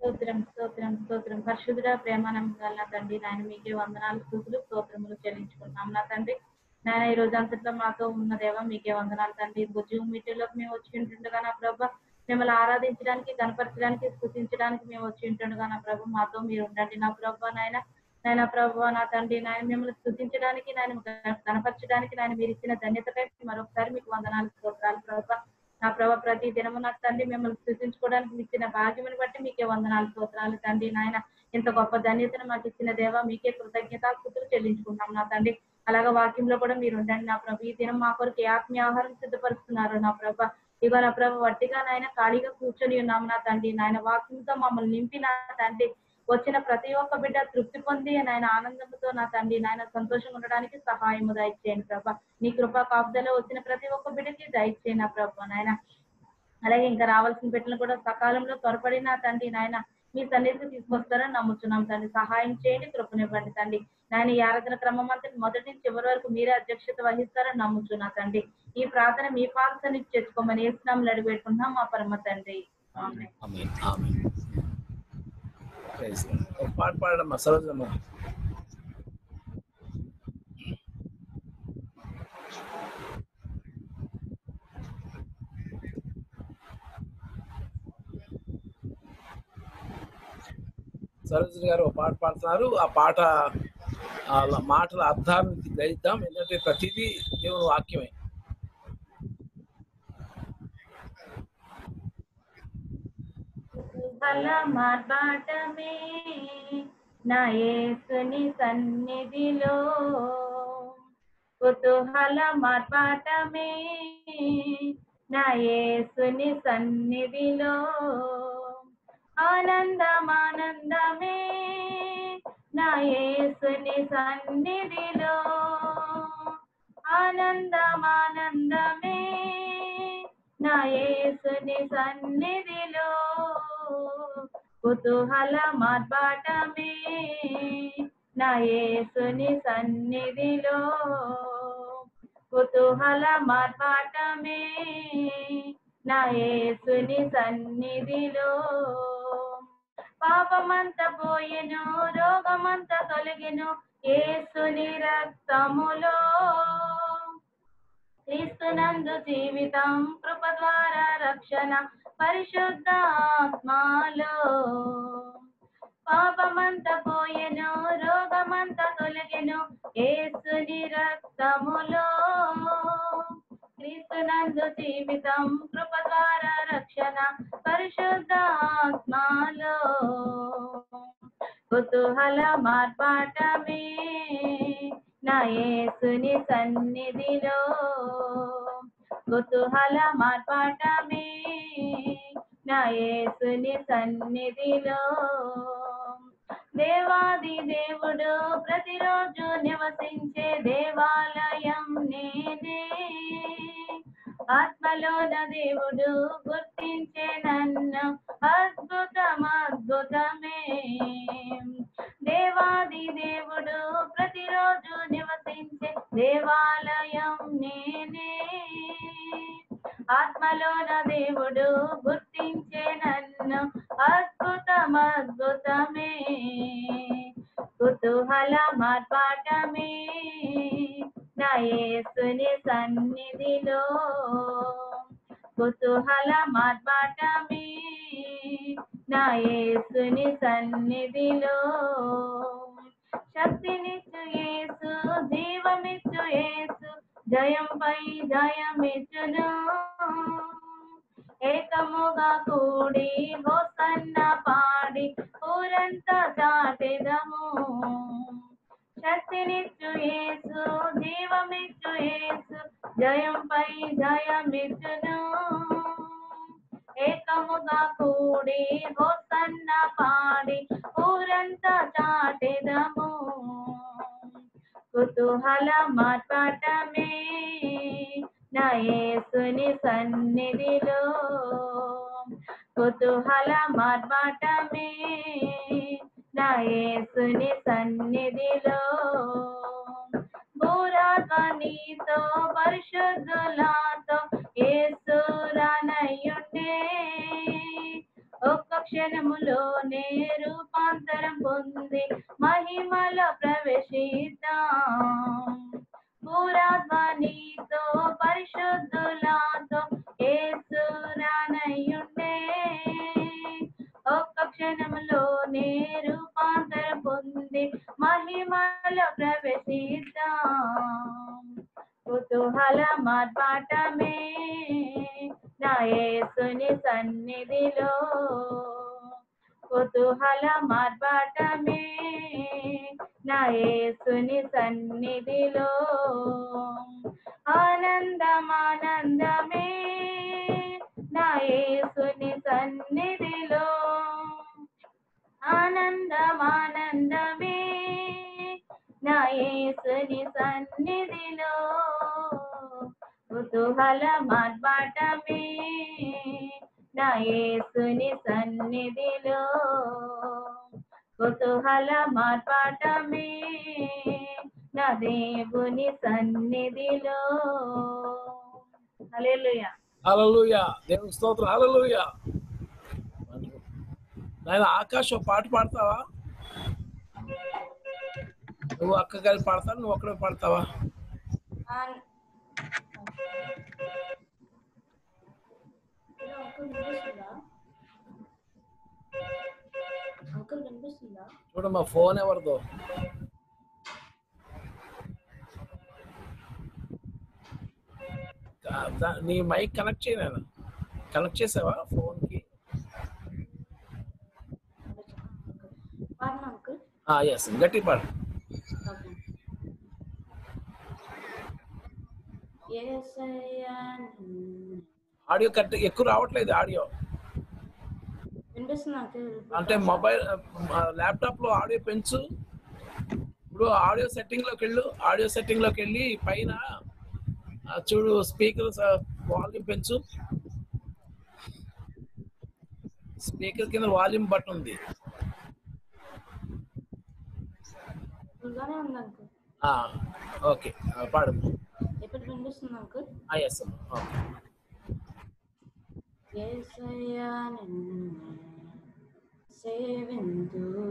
స్తోత్రం స్తోత్రం స్తోత్రం పరిశుద్ధుడ ప్రేమానం గల తండ్రి నాయన మీకే వందనాలు స్థుతులు స్తోత్రములు చెల్లించుకుంటున్నాం నా తండ్రి నాయన ఈ రోజు అంతట్లో మాతో ఉన్న దేవ మీకే వందనాలు తండ్రి జూమ్ మీటింగ్లోకి మేము వచ్చి ఉంటుండగా నా ప్రభ మిమ్మల్ని ఆరాధించడానికి కనపరచడానికి స్థుతించడానికి మేము వచ్చి ఉంటుండగా నా ప్రభు మాతో మీరు ఉండండి నా ప్రభ నాయన నాయన ప్రభు నా తండ్రి నాయన మిమ్మల్ని స్థుతించడానికి నాయన కనపరచడానికి నాయన మీరు ఇచ్చిన ధన్యతకై మరొకసారి మీకు వందనాలు స్తోత్రాలు ప్రభ నా ప్రభ ప్రతి దినము నా తండ్రి మిమ్మల్ని స్థుతించుకోవడానికి మీకు ఇచ్చిన భాగ్యముని బట్టి మీకే వందనాలు స్తోత్రాలు తండ్రి నాయన ఇంత గొప్ప ధన్యతను మాకు ఇచ్చిన దేవ మీకే కృతజ్ఞతాస్థుతులు చెల్లించుకుంటాం నా తండ్రి అలాగే వాక్యంలో కూడా మీరు ఉండండి నా ప్రభు ఈ దినం మా కొరకు ఏ ఆత్మీయ ఆహారం సిద్ధపరుస్తున్నారు నా ప్రభ ఇగో నా ప్రభు వట్టిగా నాయన ఖాళీగా కూర్చొని ఉన్నాము నా తండ్రి నాయన వాక్యంతో మమ్మల్ని నింపి నా తండ్రి వచ్చిన ప్రతి ఒక్క బిడ్డ తృప్తి పొంది నాయన ఆనందంతో నా తండ్రి నాయన సంతోషంగా ఉండడానికి సహాయము దయచేయండి ప్రభా నీ కృపా కాపుదలో వచ్చిన ప్రతి ఒక్క బిడ్డకి దయచేయండి నా ప్రభా నాయన అలాగే ఇంకా రావాల్సిన బిడ్డలు కూడా సకాలంలో త్వరపడి నా తండ్రి నాయన మీ సన్నిధికి తీసుకొస్తారని నమ్ముతున్నాం తండ్రి సహాయం చేయండి కృపనివ్వండి తండ్రి నాయన ఈ ఆరాధన క్రమం అంతా మొదటి నుంచి చివరి వరకు మీరే అధ్యక్షత వహిస్తారని నమ్ముతున్నా తండ్రి ఈ ప్రార్థన మీ పాద సన్నిధి చేసుకోమని ఏసునామలు అడిగిపెట్టుకుంటున్నాం మా పరమ తండ్రి ఆమేన్. ఆమేన్ ఆమేన్ Praise God. ఒక పాట పాడమ్మా సరోజమ్మ సరోజిని గారు ఒక పాట పాడుతున్నారు ఆ పాట ఆ మాటల అర్థాన్ని గ్రహిద్దాం ఎందుకంటే ప్రతిదీ దేవుని వాక్యమే కుతూహల మార్బాటమే నా యేసుని సన్నిధిలో కుతూహల మార్బాటమే నా యేసుని సన్నిధిలో ఆనందమానందమే నా యేసుని సన్నిధిలో ఆనందమానందమే నా యేసుని సన్నిధిలో కుతూహల మార్బాటమే నా యేసుని సన్నిధిలో కుతూహల మార్బాటమే నా యేసుని సన్నిధిలో పాపమంత పోయెను రోగమంత తొలగెను యేసుని రక్తములో క్రీస్తునందు జీవితం కృప ద్వారా రక్షణ పరిశుద్ధ ఆత్మలో పాపమంత పోయెను రోగమంత తొలగెను యేసుని రక్తములో క్రీస్తునందు జీవితం కృప ద్వారా రక్షణ పరిశుద్ధ ఆత్మలో కుతూహల మార్పాటమే నా యేసుని సన్నిధిలో కుతూహల మార్పాటమే నా యేసుని సన్నిధిలో దేవాది దేవుడు ప్రతిరోజు నివసించే దేవాలయం నేనే ఆత్మలోన దేవుడు గుర్తించే నన్ను అద్భుతం అద్భుతమే దేవాది దేవుడు ప్రతిరోజు నివసించే దేవాలయం నేనే ఆత్మలోన దేవుడు గుర్తించే నన్ను అద్భుతం అద్భుతమే కుతూహల మార్పాటమే నా యేసుని సన్నిధిలో కుతూహల మార్పాటమే నా యేసుని సన్నిధిలో శక్తినిచ్చు యేసు జీవమిచ్చు యేసు జయంపై జయమిచ్చును ఏకముగా కూడి హోసన్న పాడి ఊరంతా చాటెదము శక్తినిచ్చు యేసు జీవమిచ్చు యేసు జయంపై జయమిచ్చును ఏకముగా కూడి హోసన్న పాడి ఊరంతా చాటెదము కుతూహల మార్పాటమే నా యేసుని సన్నిధిలో కుతూహల మార్పాటమే నా యేసుని సన్నిధిలో భూరాధ్వనితో పరిశుద్ధులతో యేసు రానయ్యుండే ఒక్క క్షణ క్షణములోనే రూపాంతరం పొంది మహిమలో ప్రవేశిద్దాం పూరాధ్వనితో పరిశుద్ధులతో ఏసురానయ్యుండే ఒక్క క్షణములోనే రూపాంతరం పొంది మహిమలో ప్రవేశిద్దాం కుతూహల మార్పాటమే నా యేసుని సన్నిధిలో కుతూహల మార్పాటమే నా యేసుని సన్నిధిలో ఆనందమానందమే నా యేసుని సన్నిధిలో ఆనందమానందమే నా యేసుని సన్నిధిలో కుతూహల మార్పాటమే నా యేసుని సన్నిధిలో కుతూహల మార్పాటమే నా దేవుని సన్నిధిలో హల్లెలూయా హల్లెలూయా దేవుని స్తోత్రం హల్లెలూయా నాయన ఆకాశ్ ఒక పాట పాడతావా నువ్వు అక్క గారి పాడతావు నువ్వు ఒక్కడే పాడతావా ఆన్- హలో, అంకుల్ వినిపిస్తుందా అంకుల్ వినిపిస్తుందా చూడు మా ఫోన్ ఎవరిదో దా- దా- నీ మైక్ కనెక్ట్ చేయను కనెక్ట్ చేసావా ఫోన్ కి పాడనా అంకుల్ ఎస్ గట్టి పాడు ఓకే యేసయ్యా నిన్ను- ఆడియో కట్ ఎక్కువ రావట్లేదు ఆడియో వినిపిస్తుందా అంకుల్ అంటే మొబైల్ ల్యాప్టాప్ లో ఆడియో పెంచు ఇప్పుడు ఆడియో సెట్టింగ్ లోకి వెళ్ళు ఆడియో సెట్టింగ్ లోకి వెళ్ళి పైన ఆ, చూడు స్పీకర్ వాల్యూమ్ పెంచు స్పీకర్ కింద వాల్యూమ్ బటన్ ఉంది ఫుల్గానే ఉంది అంకుల్ ఆ, ఓకే ఆ, పాడు ఎప్పుడు వినిపిస్తుంది అంకుల్ ఎస్ ఓకే యేసయ్యా నిన్ను సేవింతును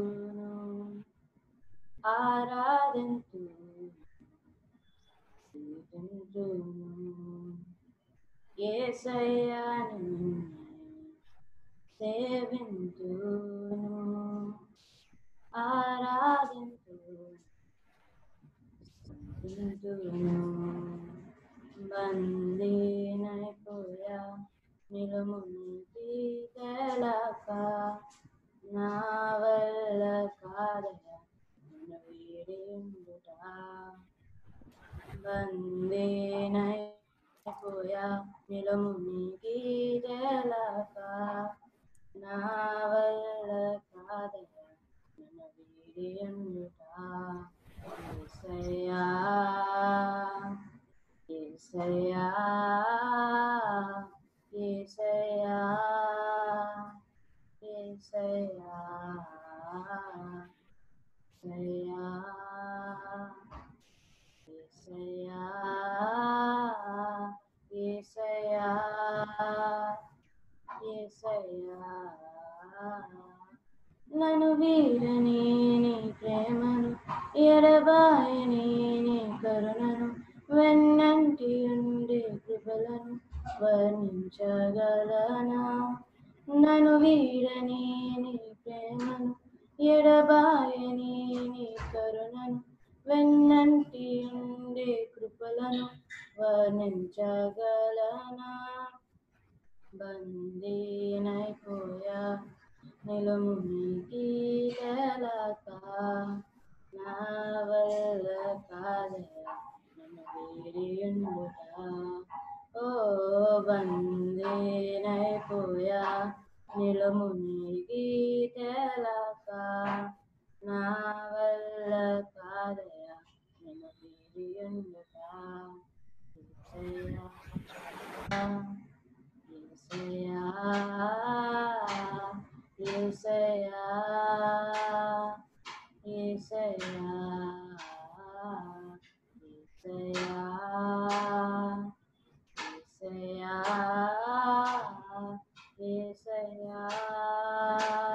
ఆరాధింతు సేవింతును యేసయ్యా నిన్ను సేవింతును ఆరాధింతు సేవింతును బందీనైపోయా నిలుముంటి తెలక నా వల్ల కాదయ నిన్ను వీడిండుట బందీనైపోయా నిలుమునికి తెలక నా వల్ల కాదయ నిన్ను వీడిండుట యేసయ్యా యేసయ్యా యేసయ్యా యేసయ్యా యేసయ్యా యేసయ్యా యేసయ్యా యేసయ్యా నన్ను వీరని నీ ప్రేమను ఎడబాయని నీ కరుణను వెన్నంటి ఉండే కృపలను వర్ణించగలనా నన్ను వీడని నీ ప్రేమను ఎడబాయని నీ కరుణను వెన్నంటి ఉండే కృపలను వర్ణించగలనా బందీనైపోయా నిలుమునికి తెలక నా వల్ల కాదయ నన్ను వీడియుండుట ఓ బందీనైపోయా నిలుమునికి తెలక నా వల్ల కాదయ నన్ను వీడియుండుట యేసయ్యా యేసయ్యా యేసయ్యా యేసయ్యా యేసయ్యా యేసయ్యా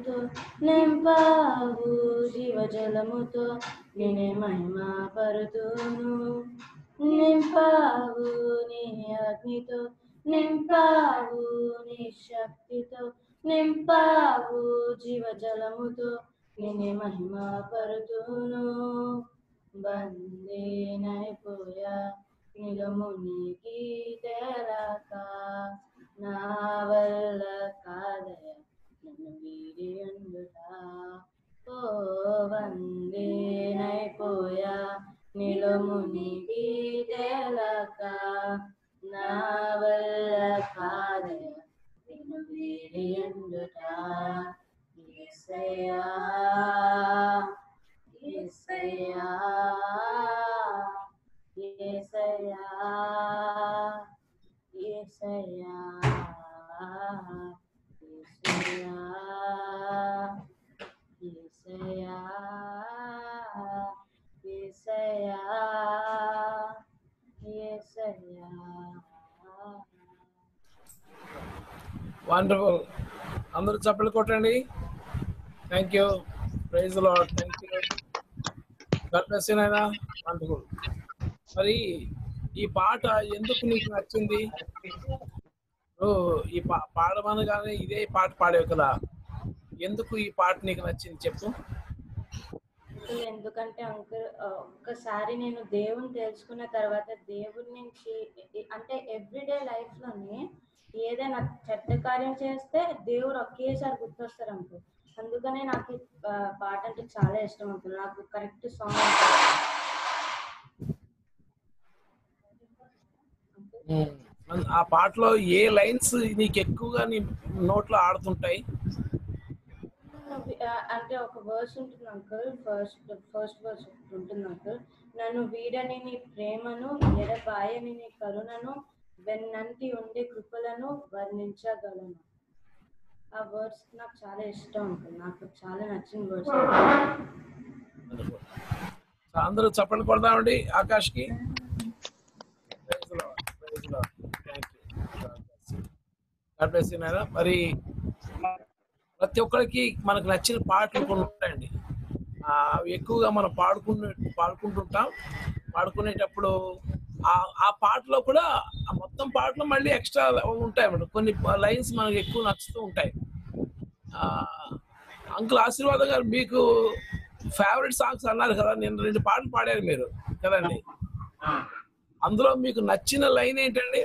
జలముతో నింపావు జీవజలముతో నేనే మహిమ పరుతును నింపావు నీ అగ్నితో నింపావు నీ శక్తితో నింపావు జీవజలముతో నేనే మహిమ పరుతును బందీనైపోయా నిలమునికి తెలక నా వల్ల కాదయ నన్ను వీడి ఉండుట ఓ వందేనైపోయా నిలమునికి తెలక నా వల్ల కాదయ నిన్ను వీడి ఉండుట యేసయ్యా యేసయ్యా యేసయ్యా యేసయ్యా యేసయ్యా యేసయ్యా యేసయ్యా యేసయ్యా వండర్ఫుల్ అందరూ చప్పట్లు కొట్టండి thank you praise lord thank you గర్భసీనైనా వండర్ఫుల్ మరి ఈ పాట ఎందుకు నీకు నచ్చింది నువ్వు ఈ పా పాడమనగానే ఇదే పాట పాడేవు కదా ఎందుకు ఈ పాట నీకు నచ్చింది చెప్పు అంకుల్ ఎందుకంటే అంకుల్ ఆ, ఒక్కసారి నేను దేవుని తెలుసుకున్న తర్వాత దేవుడి నుంచి ఎ- అంటే ఎవ్రీడే లైఫ్ లోని ఏదైనా చెడ్డ కార్యం చేస్తే దేవుడు ఒకేసారి గుర్తొస్తారు అంకుల్ అందుకనే నాకు ఈ, ఆ, పాట అంటే చాలా ఇష్టం అంకుల్ నాకు కరెక్ట్ సాంగ్ ఆ పాటలో ఏ లైన్స్ నీకు ఎక్కువగా నీ నోట్లో ఆడుతుంటాయి అంటే ఒక వర్స్ ఉంటుంది అంకుల్ ఫస్ట్ ఫస్ట్ వర్స్ ఉంటుంది అంకుల్ నన్ను వీడని నీ ప్రేమను ఎడబాయని నీ కరుణను వెన్నంటి ఉండే కృపలను వర్ణించగలను ఆ వర్డ్స్ నాకు చాలా ఇష్టం అంకుల్ నాకు చాలా నచ్చిన వర్డ్స్ సో అందరూ చప్పట్లు కొడదామండి ఆకాష్కి Praise the Lord, praise the Lord. Thank you. God bless you. God bless you, నాయనా. మరి ప్రతి ఒక్కరికి మనకు నచ్చిన పాటలు కొన్ని ఉంటాయండి ఆ, అవి ఎక్కువగా మనం పాడుకునే పాడుకుంటుంటాం పాడుకునేటప్పుడు ఆ ఆ పాటలో కూడా ఆ మొత్తం పాటలో మళ్ళీ ఎక్స్ట్రా ఉంటాయి అన్నమాట కొన్ని లైన్స్ మనకు ఎక్కువ నచ్చుతూ ఉంటాయి అంకుల్ ఆశీర్వాదం గారు మీకు ఫేవరెట్ సాంగ్స్ అన్నారు కదా నేను రెండు పాటలు పాడారు మీరు కదండి అందులో మీకు నచ్చిన లైన్ ఏంటండి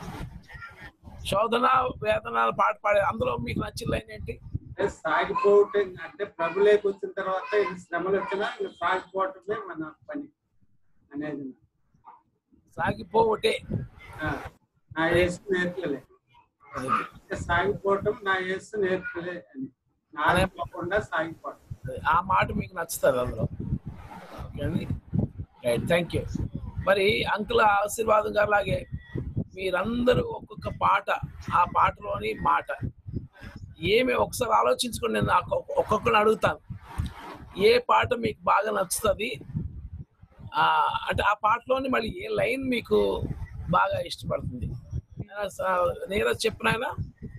శోధన వేదన పాట పాడారు అందులో మీకు నచ్చిన లైన్ ఏంటి అంటే సాగిపోవటం అంటే ప్రభులేకి వచ్చిన తర్వాత ఇది శ్రమలు వచ్చినా ఇంకా సాగిపోవటమే మన పని అనేది సాగిపోవటే ఆ, నా యేసు నేర్పలే అంటే సాగిపోవటం నా యేసు నేర్పలే అని నానిపోకుండా సాగిపోవటం ఆ మాట మీకు నచ్చుతుంది అందులో ఓకే అండి రైట్ థ్యాంక్ యూ మరి అంకుల ఆశీర్వాదం గారు లాగే మీరందరూ ఒక్కొక్క పాట ఆ పాటలోని మాట ఏమి ఒకసారి ఆలోచించుకోండి నేను నాకు ఒక్కొ- ఒక్కొక్కరిని అడుగుతాను ఏ పాట మీకు బాగా నచ్చుతుంది ఆ, అంటే ఆ పాటలోని మళ్ళీ ఏ లైన్ మీకు బాగా ఇష్టపడుతుంది నీరజ్ చెప్పినాయనా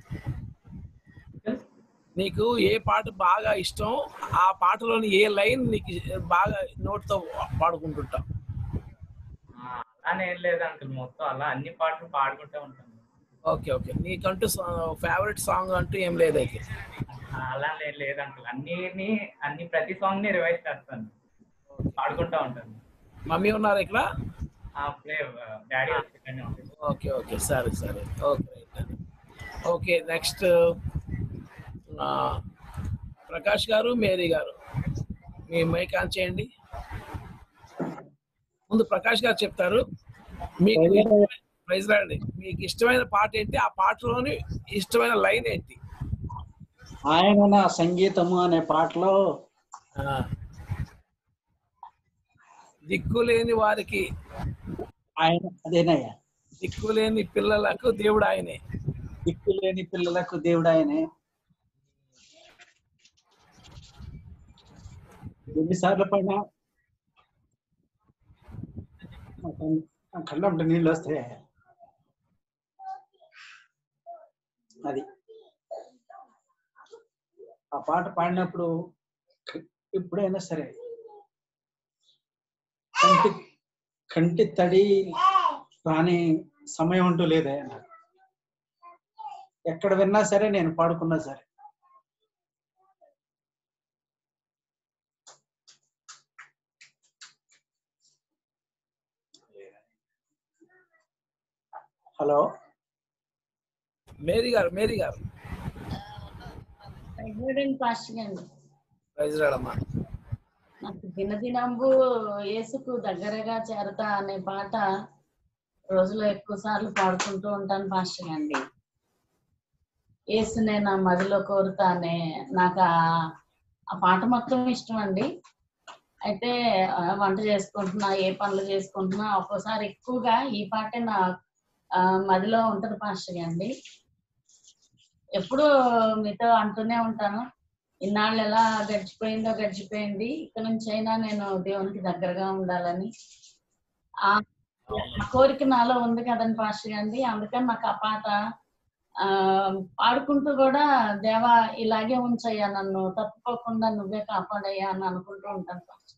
నీకు ఏ పాట బాగా ఇష్టం ఆ పాటలోని ఏ లైన్ నీకు బాగా నోటితో పాడుకుంటుంటావు అలానే ఏం లేదు అంకుల్ మొత్తం అలా అన్ని పాటలు పాడుకుంటూ ఉంటాను ఓకే ఓకే నీకంటూ ఫేవరెట్ సాంగ్ అంటూ ఏం లేదైతే అలా ఏం లేదు అంకుల్ అన్ని అన్ని ప్రతి సాంగ్ ని రివైజ్ చేస్తాను పాడుకుంటా ఉంటాను మమ్మీ ఉన్నారు ఇక్కడ ఆ ప్లే డాడీ వచ్చి ఉంటుంది ఓకే ఓకే సరే సరే okay right okay next Prakash garu Mary గారు మీ మైక్ ఆన్ చేయండి ముందు ప్రకాష్ గారు చెప్తారు మీకు ప్రైజ్ రాండి మీకు ఇష్టమైన పాట ఏంటి ఆ పాటలోని ఇష్టమైన లైన్ ఏంటి ఆయన నా సంగీతము అనే పాటలో ఆ, దిక్కులేని వారికి ఆయన అదేనయ్యా దిక్కులేని పిల్లలకు దేవుడు ఆయనే దిక్కు లేని పిల్లలకు దేవుడు ఆయనే ఎన్నిసార్లు పైన కళ్ళ నీళ్ళు వస్తాయి అది ఆ పాట పాడినప్పుడు ఎప్పుడైనా సరే కంటి కంటి తడి రాని సమయం అంటూ లేదే నాకు ఎక్కడ విన్నా సరే నేను పాడుకున్నా సరే hello Mary garu Mary garu pregnant pastor అండి ప్రైజ్ రాడమ్మా నాకు దినదినంబు యేసుకు దగ్గరగా చేరతా అనే పాట రోజులో ఎక్కువ సార్లు పాడుకుంటూ ఉంటాను పాస్టర్ అండి యేసునే నా మదిలో కోరుతానే నాకు ఆ- ఆ పాట మొత్తం ఇష్టం అండి అయితే ఆ, వంట చేసుకుంటున్నా ఏ పనులు చేసుకుంటున్నా ఒక్కోసారి ఎక్కువగా ఈ పాటే నా ఆ, మదిలో ఉంటది పాస్టర్ అండి ఎప్పుడు మీతో అంటూనే ఉంటాను ఇన్నాళ్ళు ఎలా గడిచిపోయిందో గడిచిపోయింది ఇక నుంచి అయినా నేను దేవునికి దగ్గరగా ఉండాలని ఆ ఆ కోరిక నాలో ఉంది కదండి పాస్టర్ గాంధీ అందుకని నాకు ఆ పాట ఆ పాడుకుంటూ కూడా దేవా ఇలాగే ఉంచయ్యా నన్ను తప్పుకోకుండా నువ్వే కాపాడయ్యా అని అనుకుంటూ ఉంటాను పాస్టర్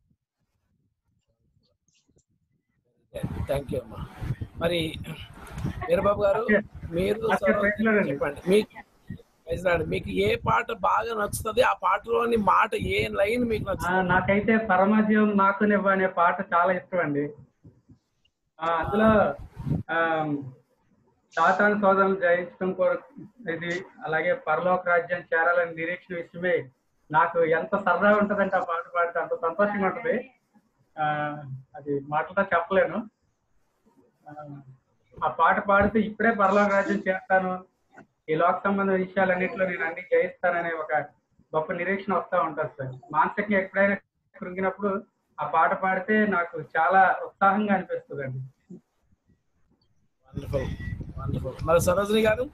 థ్యాంక్ యూ అమ్మా మరి వీరబాబు గారు మీరు ఓకే, సరోజిని praise Lord అండి. చెప్పండి మీకు praise Lord. మీకు ఏ పాట బాగా నచ్చుతుంది ఆ పాటలోని మాట ఏ లైన్ మీకు ఆ, నచ్చుతుంది నాకైతే పరమజీవం నాకు నివ్వ అనే పాట చాలా ఇష్టం అండి ఆ, అందులో ఆ, సాతాను సోదరులు జయించడం కొరకు ఇది అలాగే పరలోక రాజ్యం చేరాలని నిరీక్షణ విషయమే నాకు ఎంత సరదా ఉంటదంటే ఆ పాట పాడితే అంత సంతోషంగా ఉంటది ఆ, అది మాటలతో చెప్పలేను ఆ, ఆ పాట పాడితే ఇప్పుడే పరలోక రాజ్యం చేస్తాను ఈ లోక సంబంధ విషయాలన్నింటిలో నేను అన్ని జయిస్తాననే ఒక గొప్ప నిరీక్షణ వస్తూ ఉంటుంది సార్ మానసికంగా ఎప్పుడైనా కృంగినప్పుడు ఆ పాట పాడితే నాకు చాలా ఉత్సాహంగా అనిపిస్తుంది అండి వండర్ఫుల్ వండర్ఫుల్ మరి సరోజిని గారు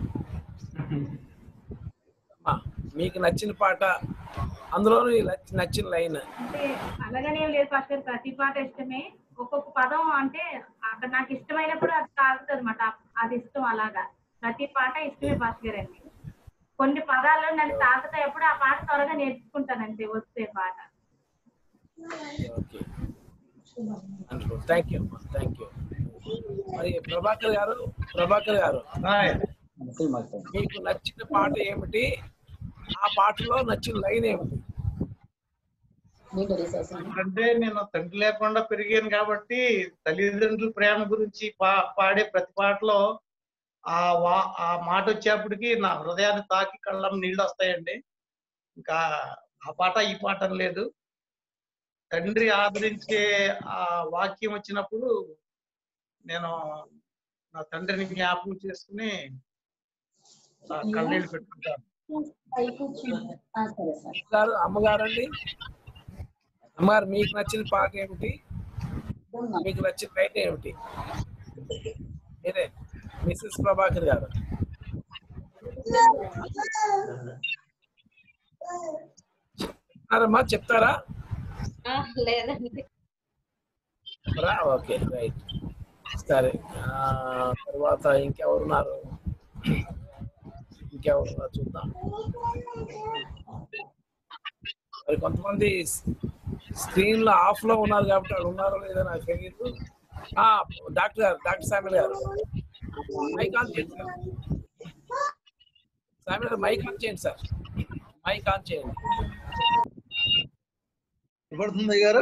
అమ్మా, మీకు నచ్చిన పాట అందులోని నచ్చి- నచ్చిన లైన్ అంటే అలాగనే ఏం లేదు ఫస్ట్ ప్రతి పాట ఇష్టమే ఒక్కొక్క పదం అంటే అక్కడ నాకు ఇష్టమైనప్పుడు అది తాగుతుంది అనమాట అది ఇష్టం అలాగా ప్రతి పాట ఇష్టమే భాస్కర్ అండి కొన్ని పదాలు నన్ను తాకుతాయి ఎప్పుడు ఆ పాట త్వరగా నేర్చుకుంటాను అంతే వస్తే పాట ఓకే వండర్ఫుల్ థ్యాంక్ యూ అమ్మా థ్యాంక్ యూ మరి ప్రభాకర్ గారు ప్రభాకర్ గారు మీకు నచ్చిన పాట ఏమిటి ఆ పాటలో నచ్చిన లైన్ ఏమిటి మీకు రిసోర్స్ అంటే నేను తండ్రి లేకుండా పెరిగాను కాబట్టి తల్లిదండ్రుల ప్రేమ గురించి పా పాడే ప్రతి పాటలో ఆ వా ఆ మాట వచ్చేప్పటికి నా హృదయాన్ని తాకి కళ్ళం నీళ్ళు వస్తాయండి ఇంకా ఆ పాట ఈ పాట అని లేదు తండ్రి ఆదరించే ఆ వాక్యం వచ్చినప్పుడు నేను నా తండ్రిని జ్ఞాపకం చేసుకుని ఆ కన్నీళ్ళు పెట్టుకుంటాను సరే సార్ గారు అమ్మగారు అండి అమ్మగారు మీకు నచ్చిన పాట ఏమిటి మీకు నచ్చిన లైన్ ఏమిటి మీరే మిస్సెస్ ప్రభాకర్ గారు చెప్తారమ్మా చెప్తారా లేదండి రా ఓకే రైట్ సరే ఆ, తర్వాత ఇంకెవరున్నారు ఇంకెవరున్నారు చూద్దాం మరి కొంతమంది స్క్రీన్ లో ఆఫ్ లో ఉన్నారు కాబట్టి వాళ్ళు ఉన్నారో లేదో నాకు తెలియదు ఆ, doctor garu doctor Samil garu mic on చేయండి sir Samil garu mic on చేయండి సార్ మైక్ ఆన్ చేయండి వినపడుతుంది గారు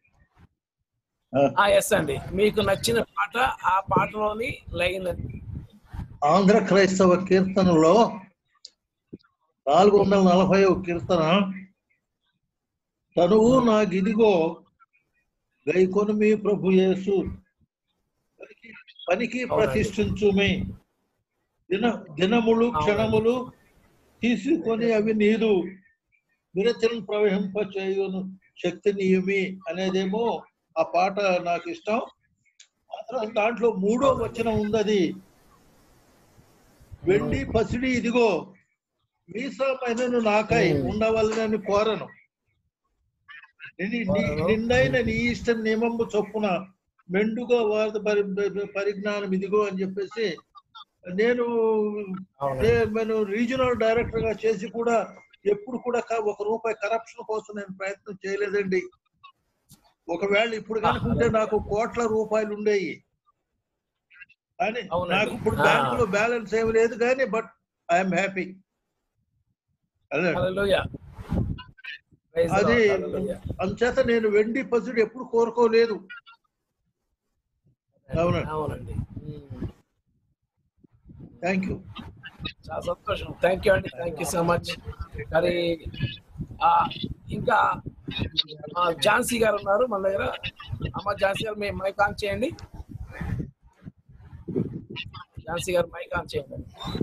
ఎస్ అండి మీకు నచ్చిన పాట ఆ పాటలోని లైన్ ఆంధ్ర క్రైస్తవ కీర్తనలో నాలుగు వందల నలభై కీర్తన తనువు నా గిదిగో గైకొని మీ ప్రభు యేసు పనికి- పనికి ప్రతిష్ఠించుమి దిన దినములు క్షణములు తీసుకొని అవి నీదు విరచన ప్రవహింప చేయును శక్తి నియమి అనేదేమో ఆ పాట నాకు ఇష్టం ఆ తర్వాత దాంట్లో మూడో వచనం ఉన్నది వెండి పసిడి ఇదిగో మీసమైనను నాకై ఉండవలనని కోరను ని- ని- నిన్నైన నీ ఇష్టం నియమము చొప్పున మెండుగా వారి పరి- పరిజ్ఞానం ఇదిగో అని చెప్పేసి నేను అవును నేను రీజనల్ డైరెక్టర్ గా చేసి కూడా ఎప్పుడు కూడా క- ఒక రూపాయి కరప్షన్ కోసం నేను ప్రయత్నం చేయలేదండి ఒకవేళ ఇప్పుడు కనుకుంటే నాకు కోట్ల రూపాయలు ఉండేవి కానీ అవునండి. నాకు ఇప్పుడు ఆ. బ్యాంకులో బ్యాలెన్స్ ఏమి లేదు కానీ బట్ ఐఎమ్ హ్యాపీ అదే హల్లెలూయా Praise the అది Lord. Hallelujah. అంచేత నేను వెండి పసుడు ఎప్పుడు కోరుకోలేదు అవునండి. అవునండి ఉమ్. థ్యాంక్ యూ చాలా సంతోషం థ్యాంక్ యూ అండి థ్యాంక్ యూ సో మచ్ మరి ఆ, ఇంకా ఆ, ఝాన్సీ గారు ఉన్నారు మన దగ్గర అమ్మ ఝాన్సీ గారు మీ మైక్ ఆన్ చేయండి ఝాన్సీ గారు మైక్ ఆన్ చేయండి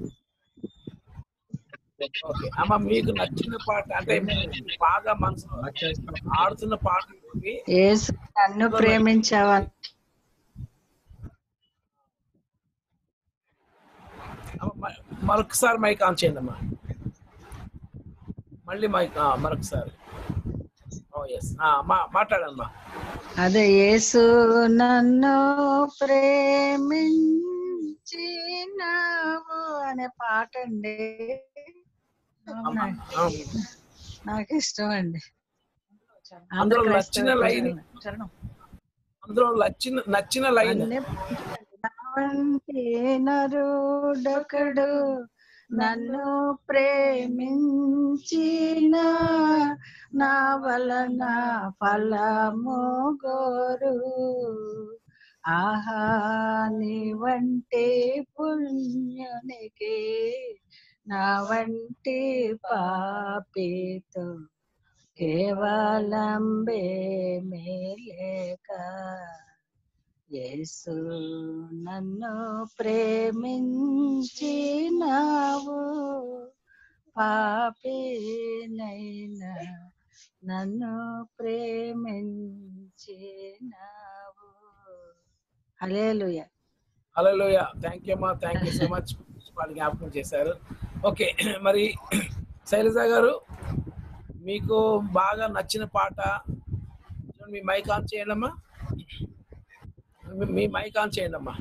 ఓకే అమ్మ మీకు నచ్చిన పాట అంటే మీకు బాగా మనసులో ఆడుతున్న పాట ఏంటి? యేసు నన్ను ప్రేమించావా అమ్మ, మ- మరొకసారి మైక్ ఆన్ చేయండి అమ్మా మళ్ళీ మైక్ ఆ, మరొకసారి ఓ ఎస్ మాట్లాడమ్మా అదే యేసు నన్ను ప్రేమించినావు అనే పాట అండి అమ్మా, నాకు- ఆ. నాకు ఇష్టం అండి అందులో ఆంధ్ర నచ్చిన క్రైస్తవ లైన్ చరణం. అందులో నచ్చిన నచ్చిన లైన్ అన్ని నా వంటి నరుడొకడు నన్ను ప్రేమించిన నా వలన ఫలము గోరు ఆహా నీ వంటి పుణ్యునికి నా వంటి పాపితో కేవలం మేలేక యేసు నన్ను ప్రేమించినావు పాపినైనా నన్ను ప్రేమించినావు హల్లెలూయ హలోయ థ్యాంక్ యూ అమ్మా థ్యాంక్ యూ సో మచ్ వాళ్ళు జ్ఞాపకం చేశారు ఓకే మరి శైలజ గారు మీకు బాగా నచ్చిన పాట చూడండి, మీ మైక్ ఆన్ చేయండి అమ్మా మీ- మీ మైక్ ఆన్ చేయండి అమ్మా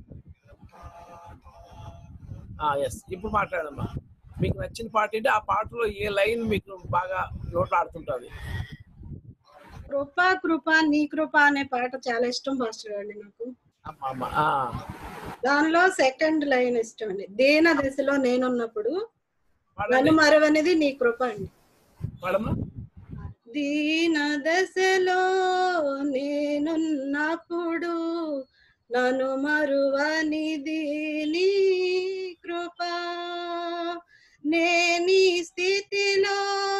ఎస్ ఇప్పుడు మాట్లాడమ్మా మీకు నచ్చిన పాట ఏంటి ఆ పాటలో ఏ లైన్ మీకు బాగా నోట్లో ఆడుతుంటుంది కృప కృప నీ కృప అనే పాట చాలా ఇష్టం పాస్టర్ అండి నాకు అమ్మా అమ్మా ఆ, దానిలో సెకండ్ లైన్ ఇష్టం అండి దేన దశలో నేనున్నప్పుడు పాడండి నన్ను మరవనిది నీ కృప అండి పాడమ్మా దీన దశలో నేనున్నప్పుడు నన్ను మరువనిది నీ కృప నేనీ స్థితిలో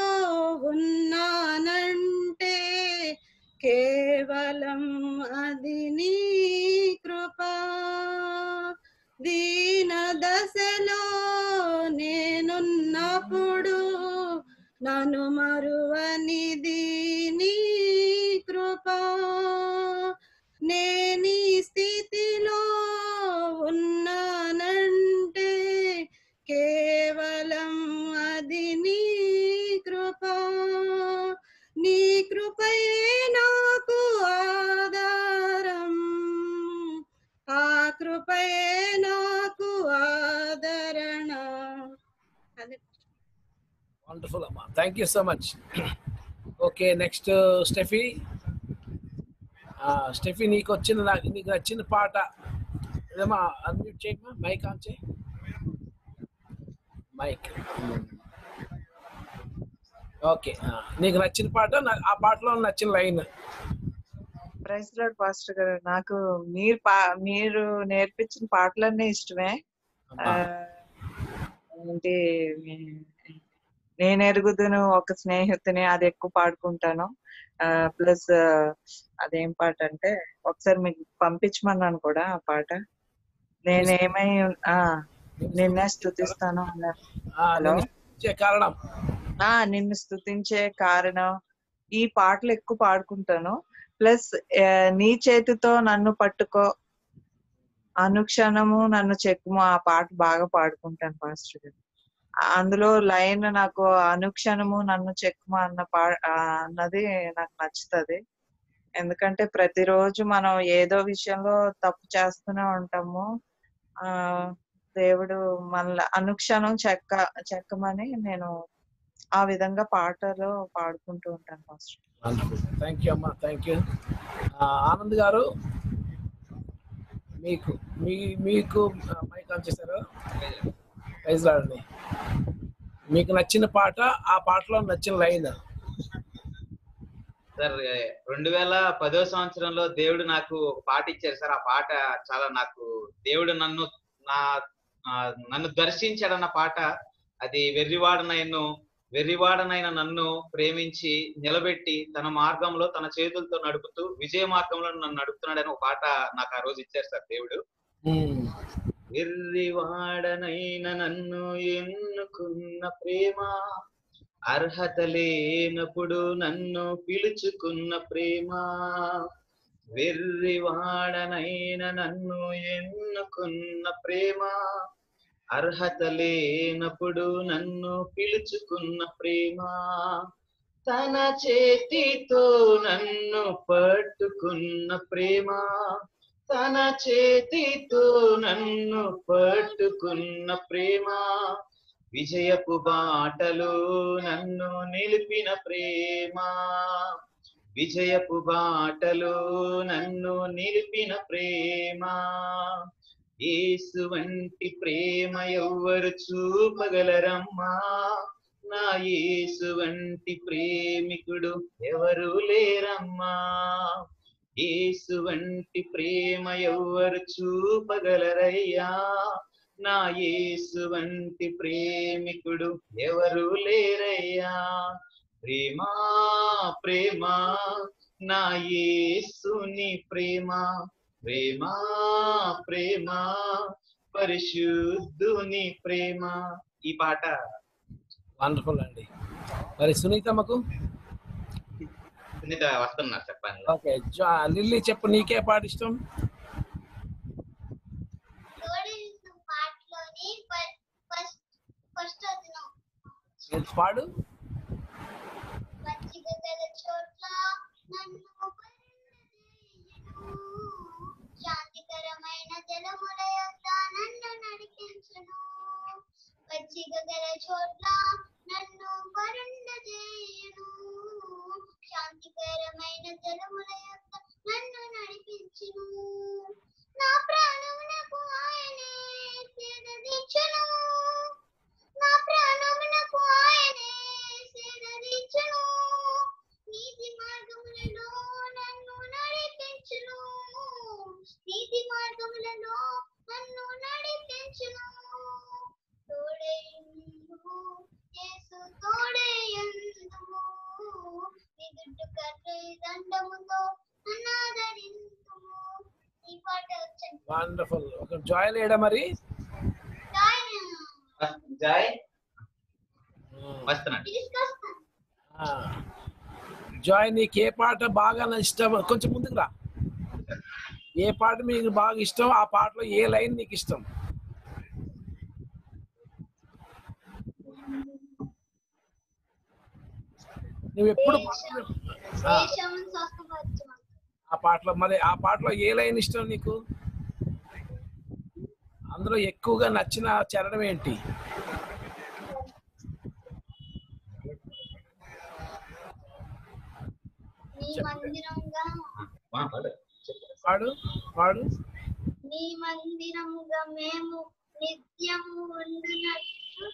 ఉన్నానంటే కేవలం అది నీ కృప దీన దశలో నేనున్నప్పుడు నన్ను మరువనిది నీ కృప నేనీ స్థితిలో ఉన్నానంటే కేవలం అది నీ కృప నీ కృపయే నాకు ఆధారం ఆ కృపయే నాకు ఆదరణ అది వండర్ఫుల్ అమ్మా thank you so much okay next Stephy Stephy నీకు వచ్చిన నాకు నీకు నచ్చిన పాట ఏదమ్మా అన్మ్యూట్ చేయమ్మా మైక్ ఆన్ చేయి మైక్ ఓకే నీకు నచ్చిన పాట నా- ఆ పాటలో నచ్చిన లైన్ ప్రైస్ లాడ్ పాస్టర్ గారు నాకు మీరు పా మీరు నేర్పించిన పాటలన్నీ ఇష్టమే ఆ, ఏంటి నేను ఎరుగుదును ఒక స్నేహితుని అది ఎక్కువ పాడుకుంటాను ప్లస్ అదేం పాట అంటే ఒకసారి మీకు పంపించమన్నాను కూడా ఆ పాట నేనేమై ఉన్- ఆ నిన్నే స్థుతిస్తాను అన్నారు హలో ఇచ్చే కారణం ఆ నిన్ను స్థుతించే కారణం ఈ పాటలు ఎక్కువ పాడుకుంటాను ప్లస్ నీ చేతితో నన్ను పట్టుకో అనుక్షణము నన్ను చెక్కుము ఆ పాట బాగా పాడుకుంటాను పాస్టర్ గారు అందులో లైన్ నాకు అనుక్షణము నన్ను చెక్కుము అన్న పా ఆ, అన్నది నాకు నచ్చుతుంది ఎందుకంటే ప్రతిరోజు మనం ఏదో విషయంలో తప్పు చేస్తూనే ఉంటాము ఆ దేవుడు మన అనుక్షణం చెక్క చెక్కమని నేను ఆ విధంగా పాటలో పాడుకుంటూ ఉంటాను పాస్టర్ థ్యాంక్ యూ అమ్మా థ్యాంక్ యూ ఆనంద్ గారు మీకు మీ మీకు మైక్ ఆన్ చేశారు ప్రైజ్ లాడండి మీకు నచ్చిన పాట ఆ పాటలో నచ్చిన లైన్ సార్ రెండు వేల పదో సంవత్సరంలో దేవుడు నాకు ఒక పాట ఇచ్చారు సార్ ఆ పాట చాలా నాకు దేవుడు నన్ను నా ఆ, నన్ను దర్శించాడన్న పాట అది వెర్రివాడనైను వెర్రివాడనైన నన్ను ప్రేమించి నిలబెట్టి తన మార్గంలో తన చేతులతో నడుపుతూ విజయ మార్గంలో నన్ను నడుపుతున్నాడని ఒక పాట నాకు ఆ రోజు ఇచ్చారు సార్ దేవుడు వెర్రివాడనైన నన్ను ఎన్నుకున్న ప్రేమ అర్హత లేనప్పుడు నన్ను పిలుచుకున్న ప్రేమ వెర్రివాడనైన నన్ను ఎన్నుకున్న ప్రేమ అర్హత లేనప్పుడు నన్ను పిలుచుకున్న ప్రేమ తన చేతితో నన్ను పట్టుకున్న ప్రేమ తన చేతితో నన్ను పట్టుకున్న ప్రేమ విజయపు బాటలో నన్ను నిలిపిన ప్రేమ విజయపు బాటలో నన్ను నిలిపిన ప్రేమ యేసు వంటి ప్రేమ ఎవ్వరు చూపగలరమ్మా నా యేసు వంటి ప్రేమికుడు ఎవరు లేరమ్మా యేసు వంటి ప్రేమ ఎవ్వరు చూపగలరయ్యా నా యేసు వంటి ప్రేమికుడు ఎవరు లేరయ్యా ప్రేమా ప్రేమ నా యేసుని ప్రేమ ప్రేమా ప్రేమ పరిశుద్ధుని ప్రేమ ఈ పాట వండర్ఫుల్ అండి మరి సునీతమ్మకు సునీత వస్తున్నారు చెప్పండి ఓకే లిల్లీ చెప్పు నీకే పాట ఇష్టం పాటలోని ఫస్ట్ ఫస్ట్ వచనం ఏంటి పాడు మంచిగా గల చోట్ల నన్ను పరిణించును. శాంతికరమైన జలముల యొక్క నన్ను నడిపించును పచ్చిక గల చోట్ల నన్ను కరుణజేయును శాంతికరమైన జలముల యొక్క నన్ను నడిపించును నా ప్రాణమునకు ఆయనే సేదదీర్చును నా ప్రాణమునకు ఆయనే సేదదీర్చును నీతి మార్గములలో నన్ను నడిపించును నీతి మార్గములలో నన్ను నడిపించును తోడేయుందుము యేసు తోడేయుందుము విదుట్టు కర్రై దండముతో నన్ను ఆదరించుము ఈ పాట వచ్చండి వండర్ఫుల్ ఒక జాయ్ లేడా మరి జాయ్ వస్తున్నాడు తీసుకొస్తాను ఆ. జాయ్ నీకు ఏ పాట బాగా ఇష్టం కొంచెం ముందుకు రా ఏ పాట మీకు బాగా ఇష్టం ఆ పాటలో ఏ లైన్ నీకు ఇష్టం నువ్వు ఎప్పుడు ఆ, దేశము స్వస్థపరచుము ఆ పాటలో మరి ఆ పాటలో ఏ లైన్ ఇష్టం నీకు అందులో ఎక్కువగా నచ్చిన చరణం ఏంటి నీ మందిరంగా పాడు పాడు నీ మందిరముగా మేము నిత్యము ఉండునట్లు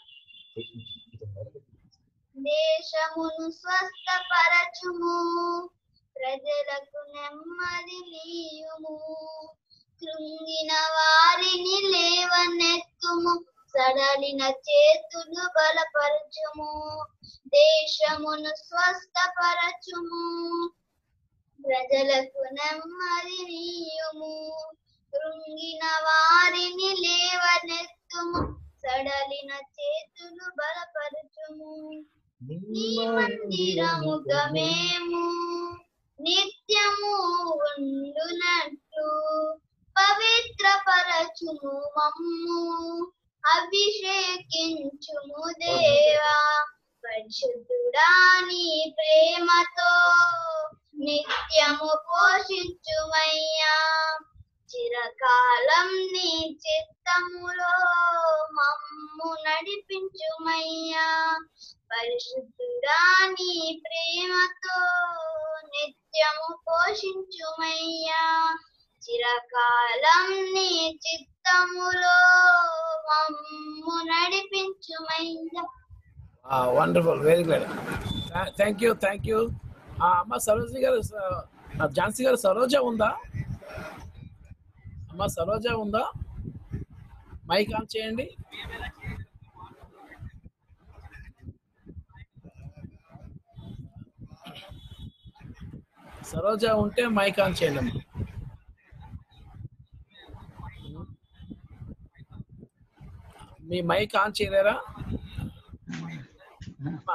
దేశమును స్వస్థపరచుము ప్రజలకు నెమ్మది నీయుము కృంగిన వారిని లేవనెత్తుము సడలిన చేతులు బలపరచుము దేశమును స్వస్థపరచుము ప్రజలకు నెమ్మది నీయుము కృంగిన వారిని లేవనెత్తుము సడలిన చేతులు బలపరచుము నీ మందిరముగా మేము నిత్యము ఉండునట్లు పవిత్రపరచుము మమ్ము అభిషేకించుము దేవా పరిశుద్ధుడా నీ ప్రేమతో నిత్యము పోషించుమయ్యా చిరకాలం నీ చిత్తములో మమ్ము నడిపించుమయ్యా పరిశుద్ధుడా నీ ప్రేమతో నిత్యము పోషించుమయ్యా చిరకాలం నీ చిత్తములో మమ్ము నడిపించుమయ్యా wonderful very good thank you thank you అమ్మ సరోజి గారు స- ఆ, ఝాన్సీ గారు సరోజ ఉందా అమ్మ సరోజ ఉందా మైక్ ఆన్ చేయండి సరోజ ఉంటే మైక్ ఆన్ చేయండి అమ్మ మీ మైక్ ఆన్ చేయలేరా అమ్మా,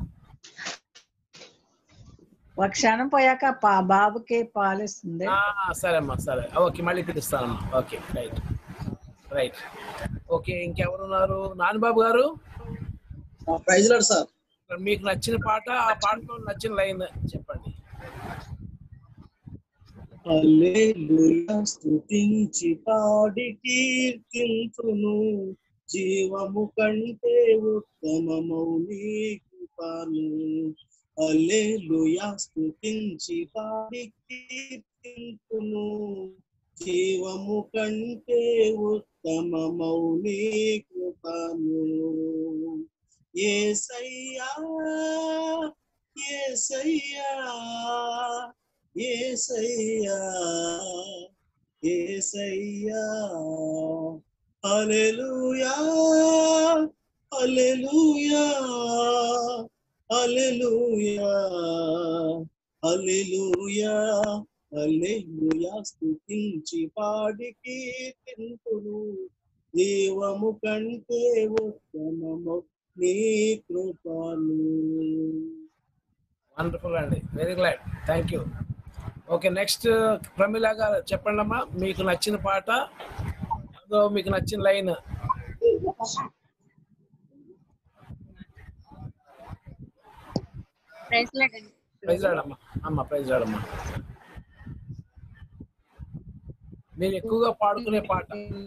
ఒక క్షణం పోయాక పా బాబుకి పాలిస్తుంది ఆ, సరే అమ్మా సరే ఓకే మళ్ళీ పిలుస్తానమ్మా ఓకే రైట్ రైట్ ఓకే ఇంకెవరున్నారు నానిబాబు గారు ప్రైజ్ లాడ్ సార్ మీకు నచ్చిన పాట ఆ పాటలో నచ్చిన లైన్ చెప్పండి హల్లెలూయా స్తుతించి పాడి కీర్తింతును జీవము కంటే ఉత్తమమౌ నీ కృపను హల్లెలూయా స్తుతించి పాడి కీర్తింతును జీవము కంటే ఉత్తమమౌ నీ కృపను ఏసయ్యా ఏసయ్యా ఏసయ్యా ఏసయ్యా హల్లెలూయా హల్లెలూయా హల్లెలూయా హల్లెలూయా హల్లెలూయా స్తుతించి పాడి కీర్తింతును జీవము కంటే ఉత్తమము నీ కృపను వండర్ఫుల్ అండి very glad thank you okay next Pramila గారు చెప్పండి అమ్మా మీకు నచ్చిన పాట అందులో మీకు నచ్చిన లైన్ ప్రైజ్ రాడమ్మా అమ్మ ప్రైజ్ రాడమ్మా మీరు ఎక్కువగా పాడుకునే పాట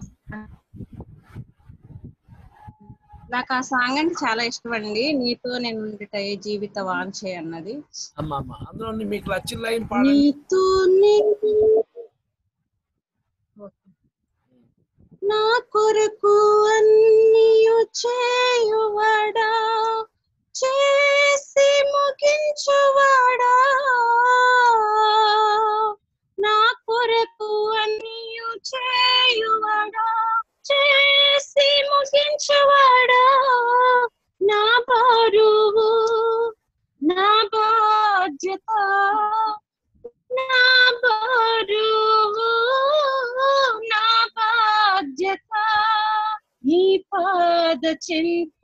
నాకు ఆ సాంగ్ అంటే చాలా ఇష్టం అండి నీతో నేను ఉండుట ఏ జీవిత వాంఛే అన్నది అమ్మ అమ్మ అందులో మీకు నచ్చిన లైన్ పాడండి నీతో నేను నా కొరకు అన్నీయు చేయువాడా చేసి ముగించువాడా నా కొరకు అన్నీయు చేయువాడా చేసి ముగించువాడా నా బరువు నా బాధ్యత నా బరువు నా బాధ్యత నీ పాద చింత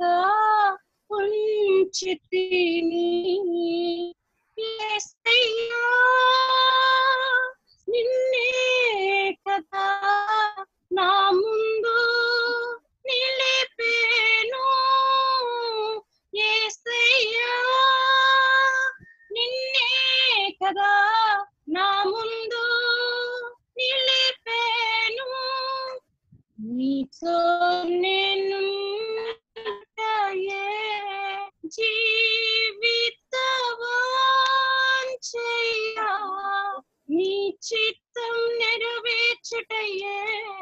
ఉంచితిని యేసయ్యా, నిన్నే కదా నా ముందు నిలిపేను యేసయ్యా నిన్నే కదా నా ముందు నిలిపేను నీతో నేను జీవిత వాంఛయ్యా నీ చిత్తం నెరవేర్చుటయే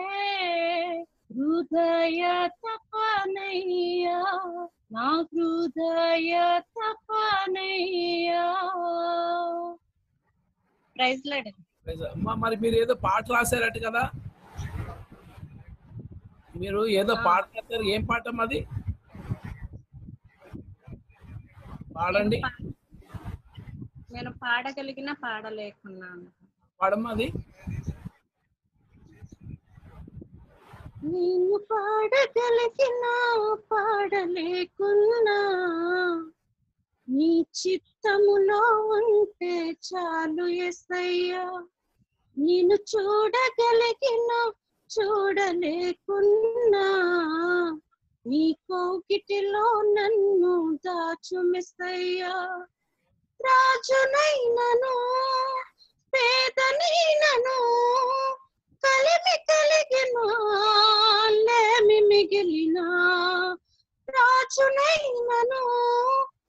హృదయ తపనయ్యా నా హృదయ తపనయ్యా ప్రైజ్ లాడ్ ప్రైజ్ అమ్మా మరి మీరు ఏదో పాట రాశారట కదా మీరు ఏదో పాట రాశారు ఏం పాట అది పాడండి నేను పాడగలిగిన పాడలేకున్నాను పాడమ్మా అది నేను పాడగలిగిన పాడలేకున్నా నీ చిత్తములో ఉంటే చాలు ఎసయ్యా నేను చూడగలిగిన చూడలేకున్నా నీ కోకిటిలో నన్ను దాచుమిసయ్యా రాజునైనను పేదనైనను కలిమి కలిగిన లేమి మిగిలిన రాజునైనను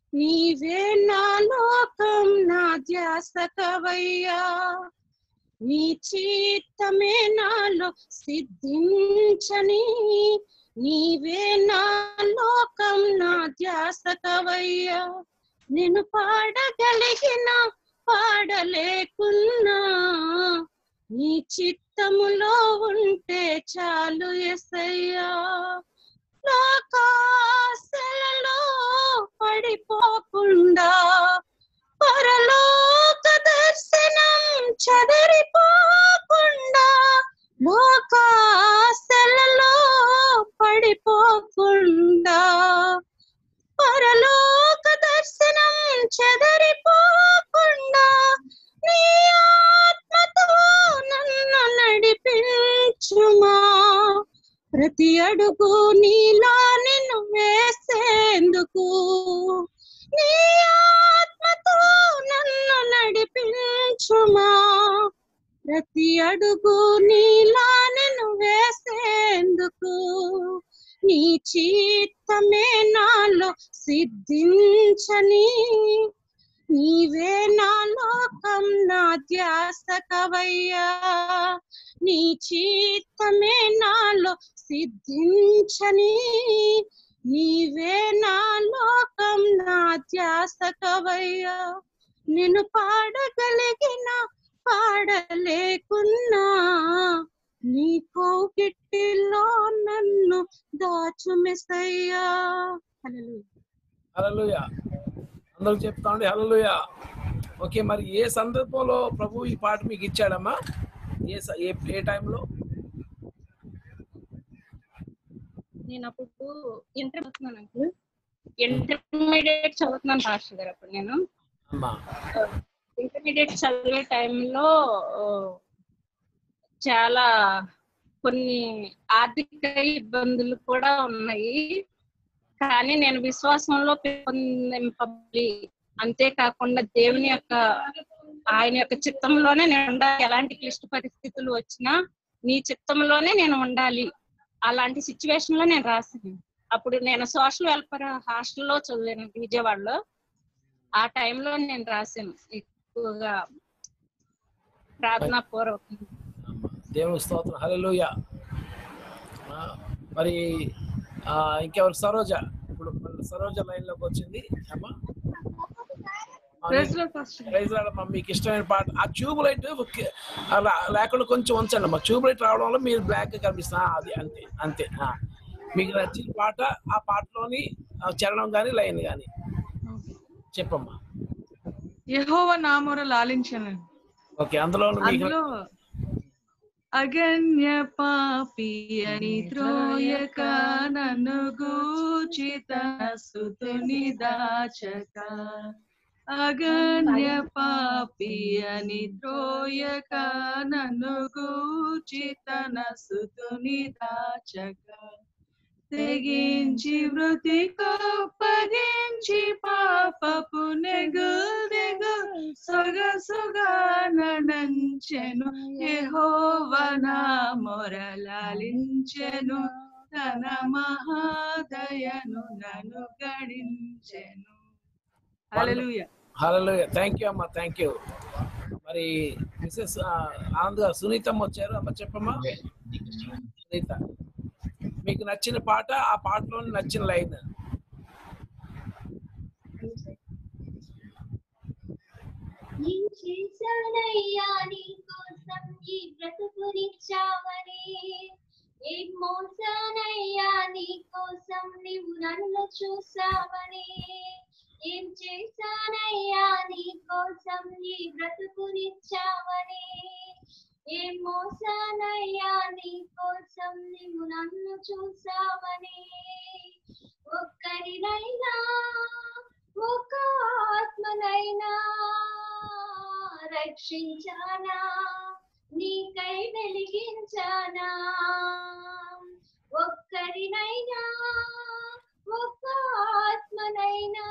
నీవే నా లోకం నా ధ్యాసకవయ్యా నీ చిత్తమే నాలో సిద్ధించని నీవే నా లోకం నా ధ్యాసకవయ్యా నేను పాడగలిగిన పాడలేకున్నా నీ చిత్తములో ఉంటే చాలు ఎసయ్యా లోకాశలలో పడిపోకుండా పరలోక దర్శనం చదరిపోకుండా లోకాశలలో పడిపోకుండా పరలోక దర్శనం చెదరిపోకుండా నీ ఆత్మతో నన్ను నడిపించుమా ప్రతి అడుగు నీలా నిన్ను వేసేందుకు నీ ఆత్మతో నన్ను నడిపించుమా ప్రతి అడుగు నీలా నిన్ను వేసేందుకు నీ చిత్తమే నాలో సిద్ధించని నీవే నా లోకం నా ధ్యాసకవయ్యా నీ చిత్తమే నాలో సిద్ధించని నీవే నా లోకం నా ధ్యాసకవయ్యా నేను పాడగలిగిన పాడలేకున్నా నీ కోకిటిలో నన్ను దాచుమిసయ్యా హల్లెలూయా అందరూ చెప్తా ఉండి హల్లెలూయా ఓకే మరి ఏ సందర్భంలో ప్రభు ఈ పాట మీకు ఇచ్చాడమ్మా ఏ స- ఏ ఏ టైంలో నేను అప్పుడు ఇంటర్ చదువుతున్నాను అంకుల్ ఇంటర్మీడియట్ చదువుతున్నాను పాస్టర్ గారు అప్పుడు నేను అమ్మా ఇంటర్మీడియట్ చదివే టైంలో చాలా కొన్ని ఆర్థిక ఇబ్బందులు కూడా ఉన్నాయి కానీ నేను విశ్వాసంలో పెంపొందింపబడి అంతేకాకుండా దేవుని యొక్క ఆయన యొక్క చిత్తంలోనే నేను ఉండాలి ఎలాంటి క్లిష్ట పరిస్థితులు వచ్చినా నీ చిత్తంలోనే నేను ఉండాలి అలాంటి సిచ్యువేషన్ లో నేను రాసాను అప్పుడు నేను సోషల్ వెల్ఫేర్ హాస్టల్లో చదివాను విజయవాడలో ఆ టైంలో నేను రాశాను ఎక్కువగా ప్రార్థనా పూర్వకం దేవుని స్తోత్రం హల్లెలూయా ఆ, మరి ఆ, ఇంకెవరు సరోజ ఇప్పుడు మన సరోజ లైన్ లోకి వచ్చింది అమ్మా Praise Lord, Pastor. ప్రైజ్ రాడమ్మా మీకు ఇష్టమైన పాట ఆ ట్యూబ్ లైట్ అలా లేకుండా కొంచెం ఉంచండి అమ్మా ట్యూబ్ లైట్ రావడం వల్ల మీరు బ్లాక్ గా కనిపిస్తున్నా అది అంతే అంతే ఆ. మీకు నచ్చిన పాట ఆ పాటలోని ఆ చరణం కానీ లైన్ కానీ చెప్పమ్మా యెహోవా నామోర లాలించానండి ఓకే అందులో మీకు అందులో అగణ్య పాపి అని త్రోయక నన్ను గూచి తన స్తుతిని దాచక అగణ్య పాపి అని త్రోయక నన్ను గూచి తన స్తుతిని దాచక తెగించి వృతి కోపగించి పాపపు నెగుదెగు సొగసుగా నడంచెను యెహోవన మొరలాలించెను తన మహాదయను నన్ను గణించెను హల్లెలూయా హలోయ థ్యాంక్ యూ అమ్మా థ్యాంక్ యూ మరి మిసెస్ ఆనంద్ గారు సునీతమ్మ వచ్చారు అమ్మ చెప్పమ్మా సునీత మీకు నచ్చిన పాట ఆ పాటలో నచ్చిన లైన్ ఏం చేశానయ్యా నీ కోసం ఈ బ్రతుకునిచ్చావని ఏం మోసానయ్యా నీ కోసం నీవు నన్ను చూసావని ఏం చేశానయ్యా నీ కోసం ఈ బ్రతుకునిచ్చావని ఏం మోసానయ్యా నీ కోసం నీవు నన్ను చూసావని ఒక్కరినైనా ఒక ఆత్మనైనా రక్షించానా నీకై వెలిగించానా ఒక్కరినైనా ఒక ఆత్మనైనా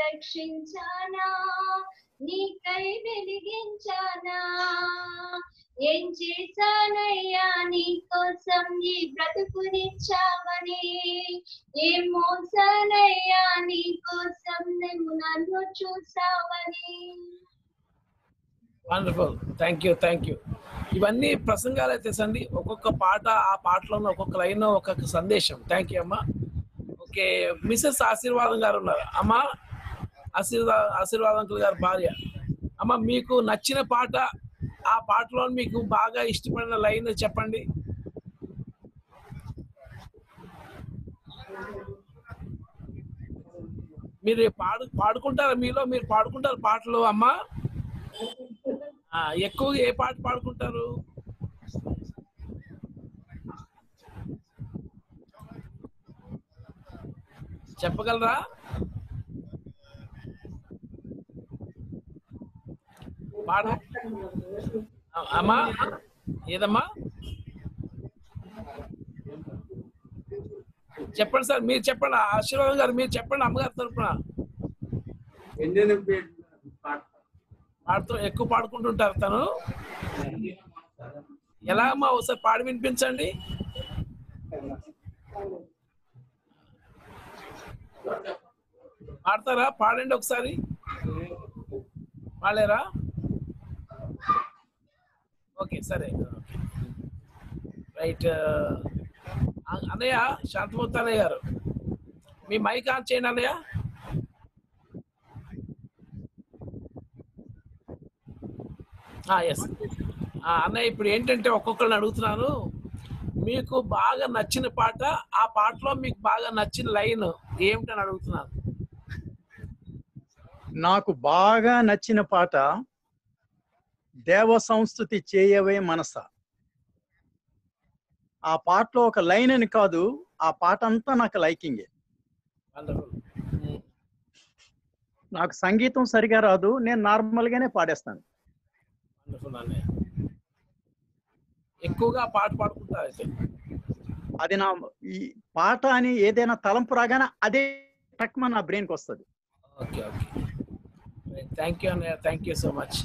రక్షించానా నీకై వెలిగించానా ఏం చేశానయ్యా నీ కోసం ఈ బ్రతుకునిచ్చావని ఏం మోసానయ్యా నీ కోసం నువ్వు నన్ను చూసావని wonderful thank you thank you ఇవన్నీ ప్రసంగాలు అయితే సండి ఒక్కొక్క పాట ఆ పాటలో ఉన్న ఒక్కొక్క లైన్ ఒక్కొక్క సందేశం థ్యాంక్ యూ అమ్మా ఓకే మిసెస్ ఆశీర్వాదం గారు ఉన్నారు అమ్మా ఆశీర్వాద ఆశీర్వాదం అంకుల్ గారు భార్య అమ్మ మీకు నచ్చిన పాట ఆ పాటలో మీకు బాగా ఇష్టపడిన లైన్ చెప్పండి మీరు పాడు పాడుకుంటారా మీలో మీరు పాడుకుంటారు పాటలు అమ్మా ఆ, ఎక్కువగా ఏ పాట పాడుకుంటారు చెప్పగలరా పాడ ఆ- అమ్మా ఏదమ్మా చెప్పండి సార్ మీరు చెప్పండి ఆశీర్వాదం గారు మీరు చెప్పండి అమ్మగారి తరపున పాడుతూ ఎక్కువ పాడుకుంటుంటారు తను ఎలా అమ్మా ఒకసారి పాడి వినిపించండి పాడతారా పాడండి ఒకసారి పాడలేరా ఓకే సరే రైట్ అన్నయ్య శాంతమూర్తి అన్నయ్య గారు మీ మైక్ ఆన్ చేయండి అన్నయ్య ఎస్ అన్నయ్య ఇప్పుడు ఏంటంటే ఒక్కొక్కరిని అడుగుతున్నాను మీకు బాగా నచ్చిన పాట ఆ పాటలో మీకు బాగా నచ్చిన లైన్ ఏమిటని అడుగుతున్నాను నాకు బాగా నచ్చిన పాట దేవ సంస్థుతి చేయవే మనస ఆ పాటలో ఒక లైన్ అని కాదు ఆ పాట అంతా నాకు లైకింగే నాకు సంగీతం సరిగా రాదు నేను నార్మల్ గానే పాడేస్తాను వండర్ఫుల్ అన్నయ్య ఎక్కువగా పాట పాడుకుంటారు అయితే అది నా ఈ పాట అని ఏదైనా తలంపు రాగానే అదే టక్మ నా బ్రెయిన్కి వస్తుంది ఓకే ఓకే థ్యాంక్ యూ అన్నయ్య thank you so much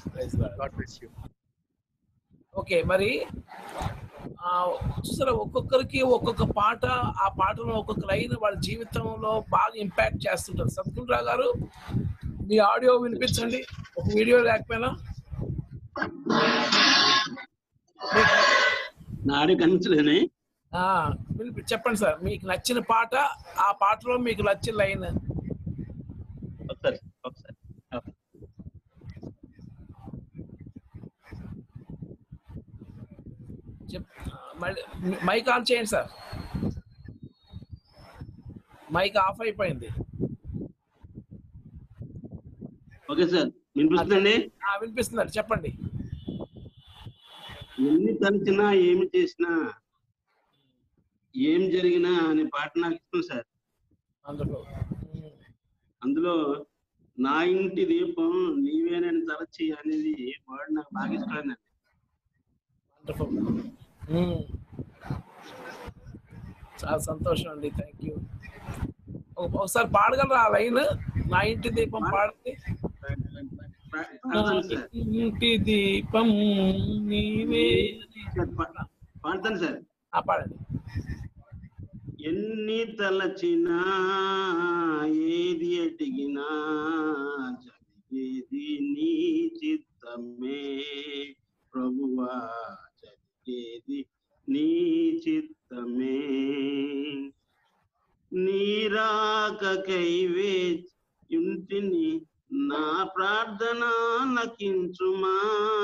okay మరి ఆ, చూసారా ఒక్కొక్కరికి ఒక్కొక్క పాట ఆ పాటలో ఒక్కొక్క లైన్ వాళ్ళ జీవితంలో బాగా ఇంపాక్ట్ చేస్తుంటారు సత్కుంట్రావు గారు మీ ఆడియో వినిపించండి ఒక వీడియో లేకపోయినా నాడే కనిపించలేనే ఆ, వినిపి చెప్పండి సార్ మీకు నచ్చిన పాట ఆ పాటలో మీకు నచ్చిన లైన్ ఒకసారి ఒకసారి చెప్ మళ్ళీ మైక్ ఆన్ చేయండి సార్ మైక్ ఆఫ్ అయిపోయింది ఓకే సార్ వినిపిస్తుందండి ఆ, వినిపిస్తుందండి చెప్పండి ఎన్ని తలచినా ఏమి చేసినా ఏం జరిగినా అనే పాట నాకు ఇష్టం సార్ అందులో అందులో నా ఇంటి దీపం నీవేనని తలచి అనేది వర్డ్ నాకు బాగా ఇష్టమైందండి వండర్ఫుల్ చాలా సంతోషం అండి థ్యాంక్ యూ ఒకసారి పాడగలరా ఆ లైన్ నా ఇంటి దీపం పాడండి నా ఇంటి దీపం నీవే పాడతాను సార్ ఆ, పాడండి ఎన్ని తలచినా ఏది అడిగినా జరిగేది నీ చిత్తమే ప్రభువా జరిగేది నీ చిత్తమే నీరాకకై వేచింటిని నా ప్రార్థన లకించుమా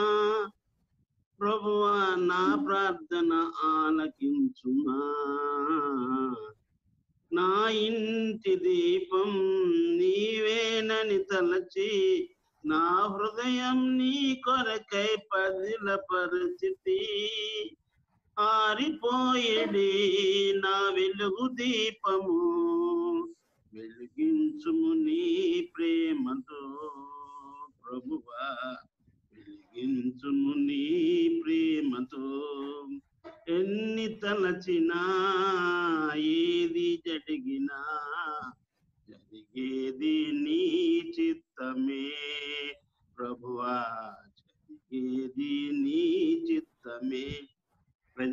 ప్రభువా నా ప్రార్థన ఆలకించుమా నా ఇంటి దీపం నీవేనని తలచి నా హృదయం నీ కొరకై పదిల పరిస్థితి ఆరిపోయేది నా వెలుగు దీపము వెలిగించుము నీ ప్రేమతో ప్రభువా వెలిగించుము నీ ప్రేమతో ఎన్ని తలచినా ఏది జరిగినా జరిగేది నీ చిత్తమే ప్రభువా జరిగేది నీ చిత్త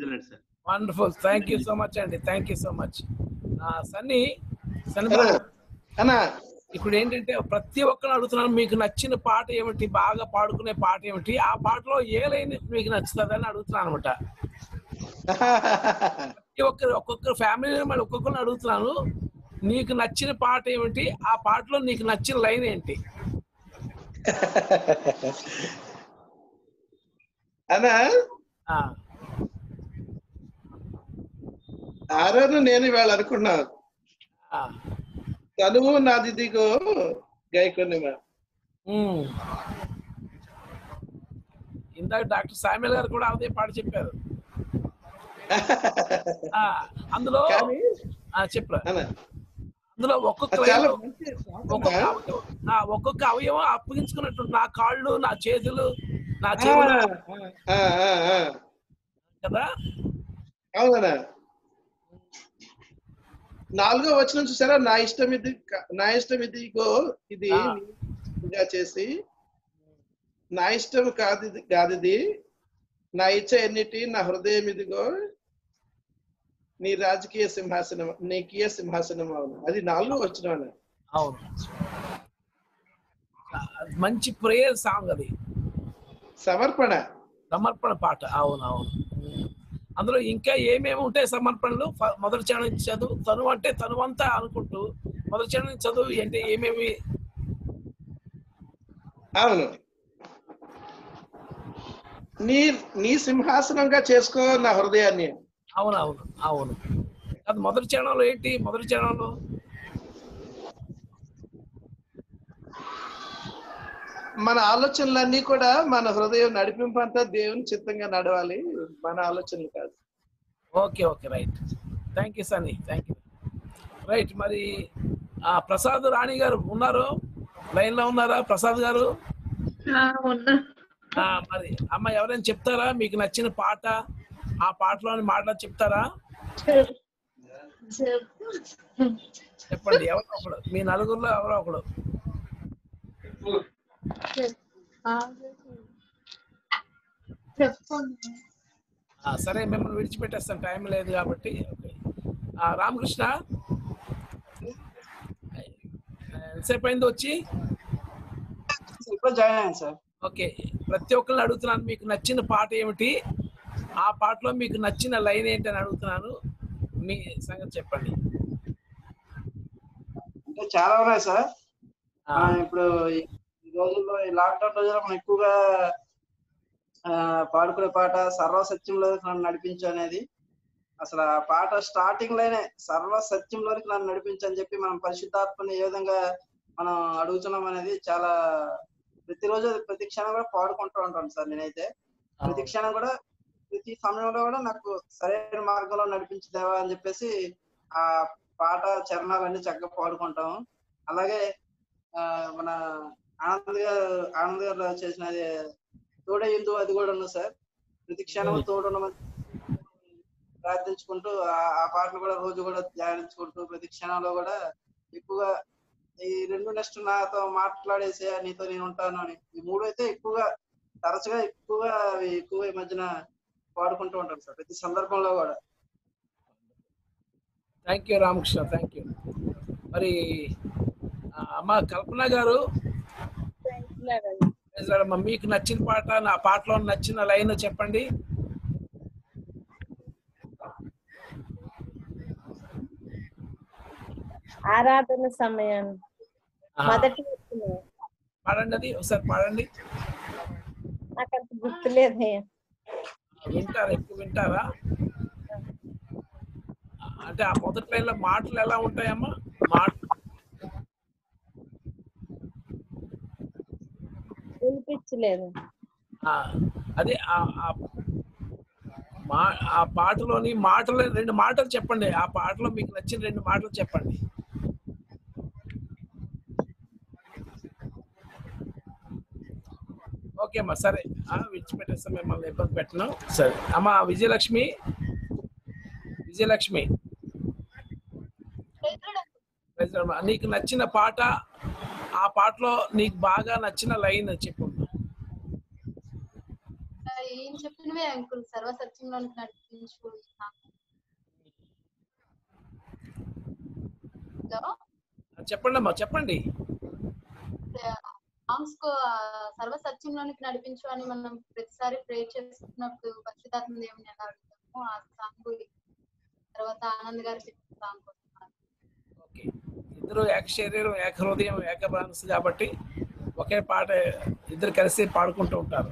ఇదిలేండి sir wonderful thank you so much అండి thank you so much Sunny Sunny అన్నా, బాబు, అన్నా ఇప్పుడు ఏంటంటే ప్రతి ఒక్కరు అడుగుతున్నాను మీకు నచ్చిన పాట ఏమిటి బాగా పాడుకునే పాట ఏమిటి ఆ పాటలో ఏ లైన్ మీకు నచ్చుతుందని అడుగుతున్నాను అనమాట ప్రతి ఒక్కరు ఒక్కొక్కరు ఫ్యామిలీ మళ్ళీ ఒక్కొక్కరిని అడుగుతున్నాను నీకు నచ్చిన పాట ఏమిటి ఆ పాటలో నీకు నచ్చిన లైన్ ఏంటి అన్నా ఆ, ఆ రోజు నేను ఇవాళ అనుకున్నా ఆ, తనువు నాది దిగో గైకొని ఉమ్. ఇందాక డాక్టర్ సామ్యుల్ గారు కూడా అదే పాట చెప్పారు ఆ, అందులో ఆ, చెప్పరా అందులో ఒక్కొక్క అది చాలా లైన్లో ఒక్కొక్క అవయవం ఆ, ఒక్కొక్క అవయవం అప్పగించుకున్నట్టు నా కాళ్ళు నా చేతులు నా చెవులు కదా అవునా నాలుగో వచ్చిన చూసారా నా ఇష్టం ఇది కా- నా ఇష్టం ఇది ఇగో ఇది ఆ. ఇలా చేసి నా ఇష్టం కాదు ఇది కాదు ఇది నా ఇచ్చ ఎన్నిటి నా హృదయం ఇదిగో నీ రాజకీయ సింహాసనం నీకీయ సింహాసనం అవును అది నాలుగో వచ్చిన అవును ఆ, మంచి ప్రేయర్ సాంగ్ అది సమర్పణ సమర్పణ పాట అవును అవును అందులో ఇంకా ఏమేమి ఉంటాయి సమర్పణలు ఫ- మొదటి చరణం నుంచి చదువు తను అంటే తను అంతా అనుకుంటూ మొదటి చరణం నుంచి చదువు అంటే ఏమేమి అవును నీ నీ సింహాసనంగా చేసుకో నా హృదయాన్ని అవును అవును అవును అది మొదటి చరణంలో ఏంటి మొదటి చరణంలో మన ఆలోచనలన్నీ కూడా మన హృదయం నడిపింపు అంతా దేవుని చిత్తంగా నడవాలి మన ఆలోచనలు కాదు okay okay right thank you Sunny thank you right మరి ఆ, ప్రసాద్ రాణి గారు ఉన్నారు లైన్ లో ఉన్నారా ప్రసాద్ గారు ఆ, మరి అమ్మ ఎవరైనా చెప్తారా మీకు నచ్చిన పాట ఆ పాటలోని మాటలు చెప్తారా చెప్పండి ఎవరో ఒకడు మీ నలుగురిలో ఎవరో ఒకడు ఆ, సరే మిమ్మల్ని విడిచిపెట్టేస్తాను టైం లేదు కాబట్టి ఓకే ఆ, రామకృష్ణ ఎంతసేపు అయింది వచ్చి ఇప్పుడు జాయిన్ అయ్యాను సార్ ఓకే ప్రతి ఒక్కరిని అడుగుతున్నాను మీకు నచ్చిన పాట ఏమిటి ఆ పాటలో మీకు నచ్చిన లైన్ ఏంటి అని అడుగుతున్నాను మీ సంగతి చెప్పండి అంటే చాలా ఉన్నాయి సార్ మనం ఇప్పుడు ఈ ఈ రోజుల్లో ఈ లాక్డౌన్ రోజుల్లో మనం ఎక్కువగా ఆ, పాడుకునే పాట సర్వ సత్యంలోకి నన్ను నడిపించు అనేది అసలు ఆ పాట స్టార్టింగ్ లోనే సర్వ సత్యంలోకి నన్ను నడిపించు అని చెప్పి మనం పరిశుద్ధాత్మని ఏ విధంగా మనం అడుగుతున్నాం అనేది చాలా ప్రతిరోజు ప్రతి క్షణం కూడా పాడుకుంటూ ఉంటాను సార్ నేనైతే ప్రతి క్షణం కూడా ప్రతి సమయంలో కూడా నాకు సరైన మార్గంలో నడిపించదేవా అని చెప్పేసి ఆ పాట చరణాలన్నీ చక్కగా పాడుకుంటాము అలాగే ఆ, మన ఆనంద్ గారు ఆనంద్ గారు చేసినది తోడే ఎందు అది కూడా ఉంది సార్ ప్రతి క్షణం తోడున్నమని ప్రార్థించుకుంటూ ఆ- ఆ పాటలు కూడా రోజు కూడా ధ్యానించుకుంటూ ప్రతి క్షణంలో కూడా ఎక్కువగా ఈ రెండు నెక్స్ట్ నాతో మాట్లాడేసే నీతో నేను ఉంటాను అని ఈ మూడు అయితే ఎక్కువగా తరచుగా ఎక్కువగా అవి ఎక్కువ ఈ మధ్యన పాడుకుంటూ ఉంటాను సార్ ప్రతి సందర్భంలో కూడా thank you Ramakrishna thank you మరి ఆ, అమ్మ కల్పన గారు అమ్మ, మీకు నచ్చిన పాట నా పాటలో నచ్చిన లైన్ చెప్పండి ఆరాధన సమయం ఆహా. మొదటి వచ్చిన పాడండి అది ఒకసారి పాడండి నాకు అంత గుర్తులేదే వింటారా ఎక్కువ వింటారా అంటే ఆ మొదటి లైన్లో మాటలు ఎలా ఉంటాయమ్మా మాట వినిపించలేదు ఆ, అదే ఆ- ఆ మా ఆ పాటలోని మాటలు రెండు మాటలు చెప్పండి ఆ పాటలో మీకు నచ్చిన రెండు మాటలు చెప్పండి ఓకే అమ్మా సరే ఆ, విడిచిపెట్టేస్తాం మిమ్మల్ని ఇబ్బంది పెట్టను సరే అమ్మా Vijayalakshmi Vijayalakshmi Praise the Lord. నీకు నచ్చిన పాట ఆ పాటలో నీకు బాగా నచ్చిన లైన్ చెప్పు నేను చెప్పినవే అంకుల్ సర్వ సత్యంలోనికి నడిపించుకుంటున్నాను హలో చెప్పండి అమ్మా చెప్పండి సాంగ్స్ సర్వ సత్యంలోనికి నడిపించు అని మనం ప్రతిసారి ప్రే చేసుకున్నప్పుడు పరిశుధాత్మ దేవుని ఎలా అడుగుతాము ఆ సాంగ్ తర్వాత ఆనంద్ గారు చెప్పిన సాంగ్ వస్తున్నారు ఇద్దరు ఏక శరీరం ఏక హృదయం ఏక మనసు కాబట్టి ఒకే పాట ఇద్దరు కలిసి పాడుకుంటూ ఉంటారు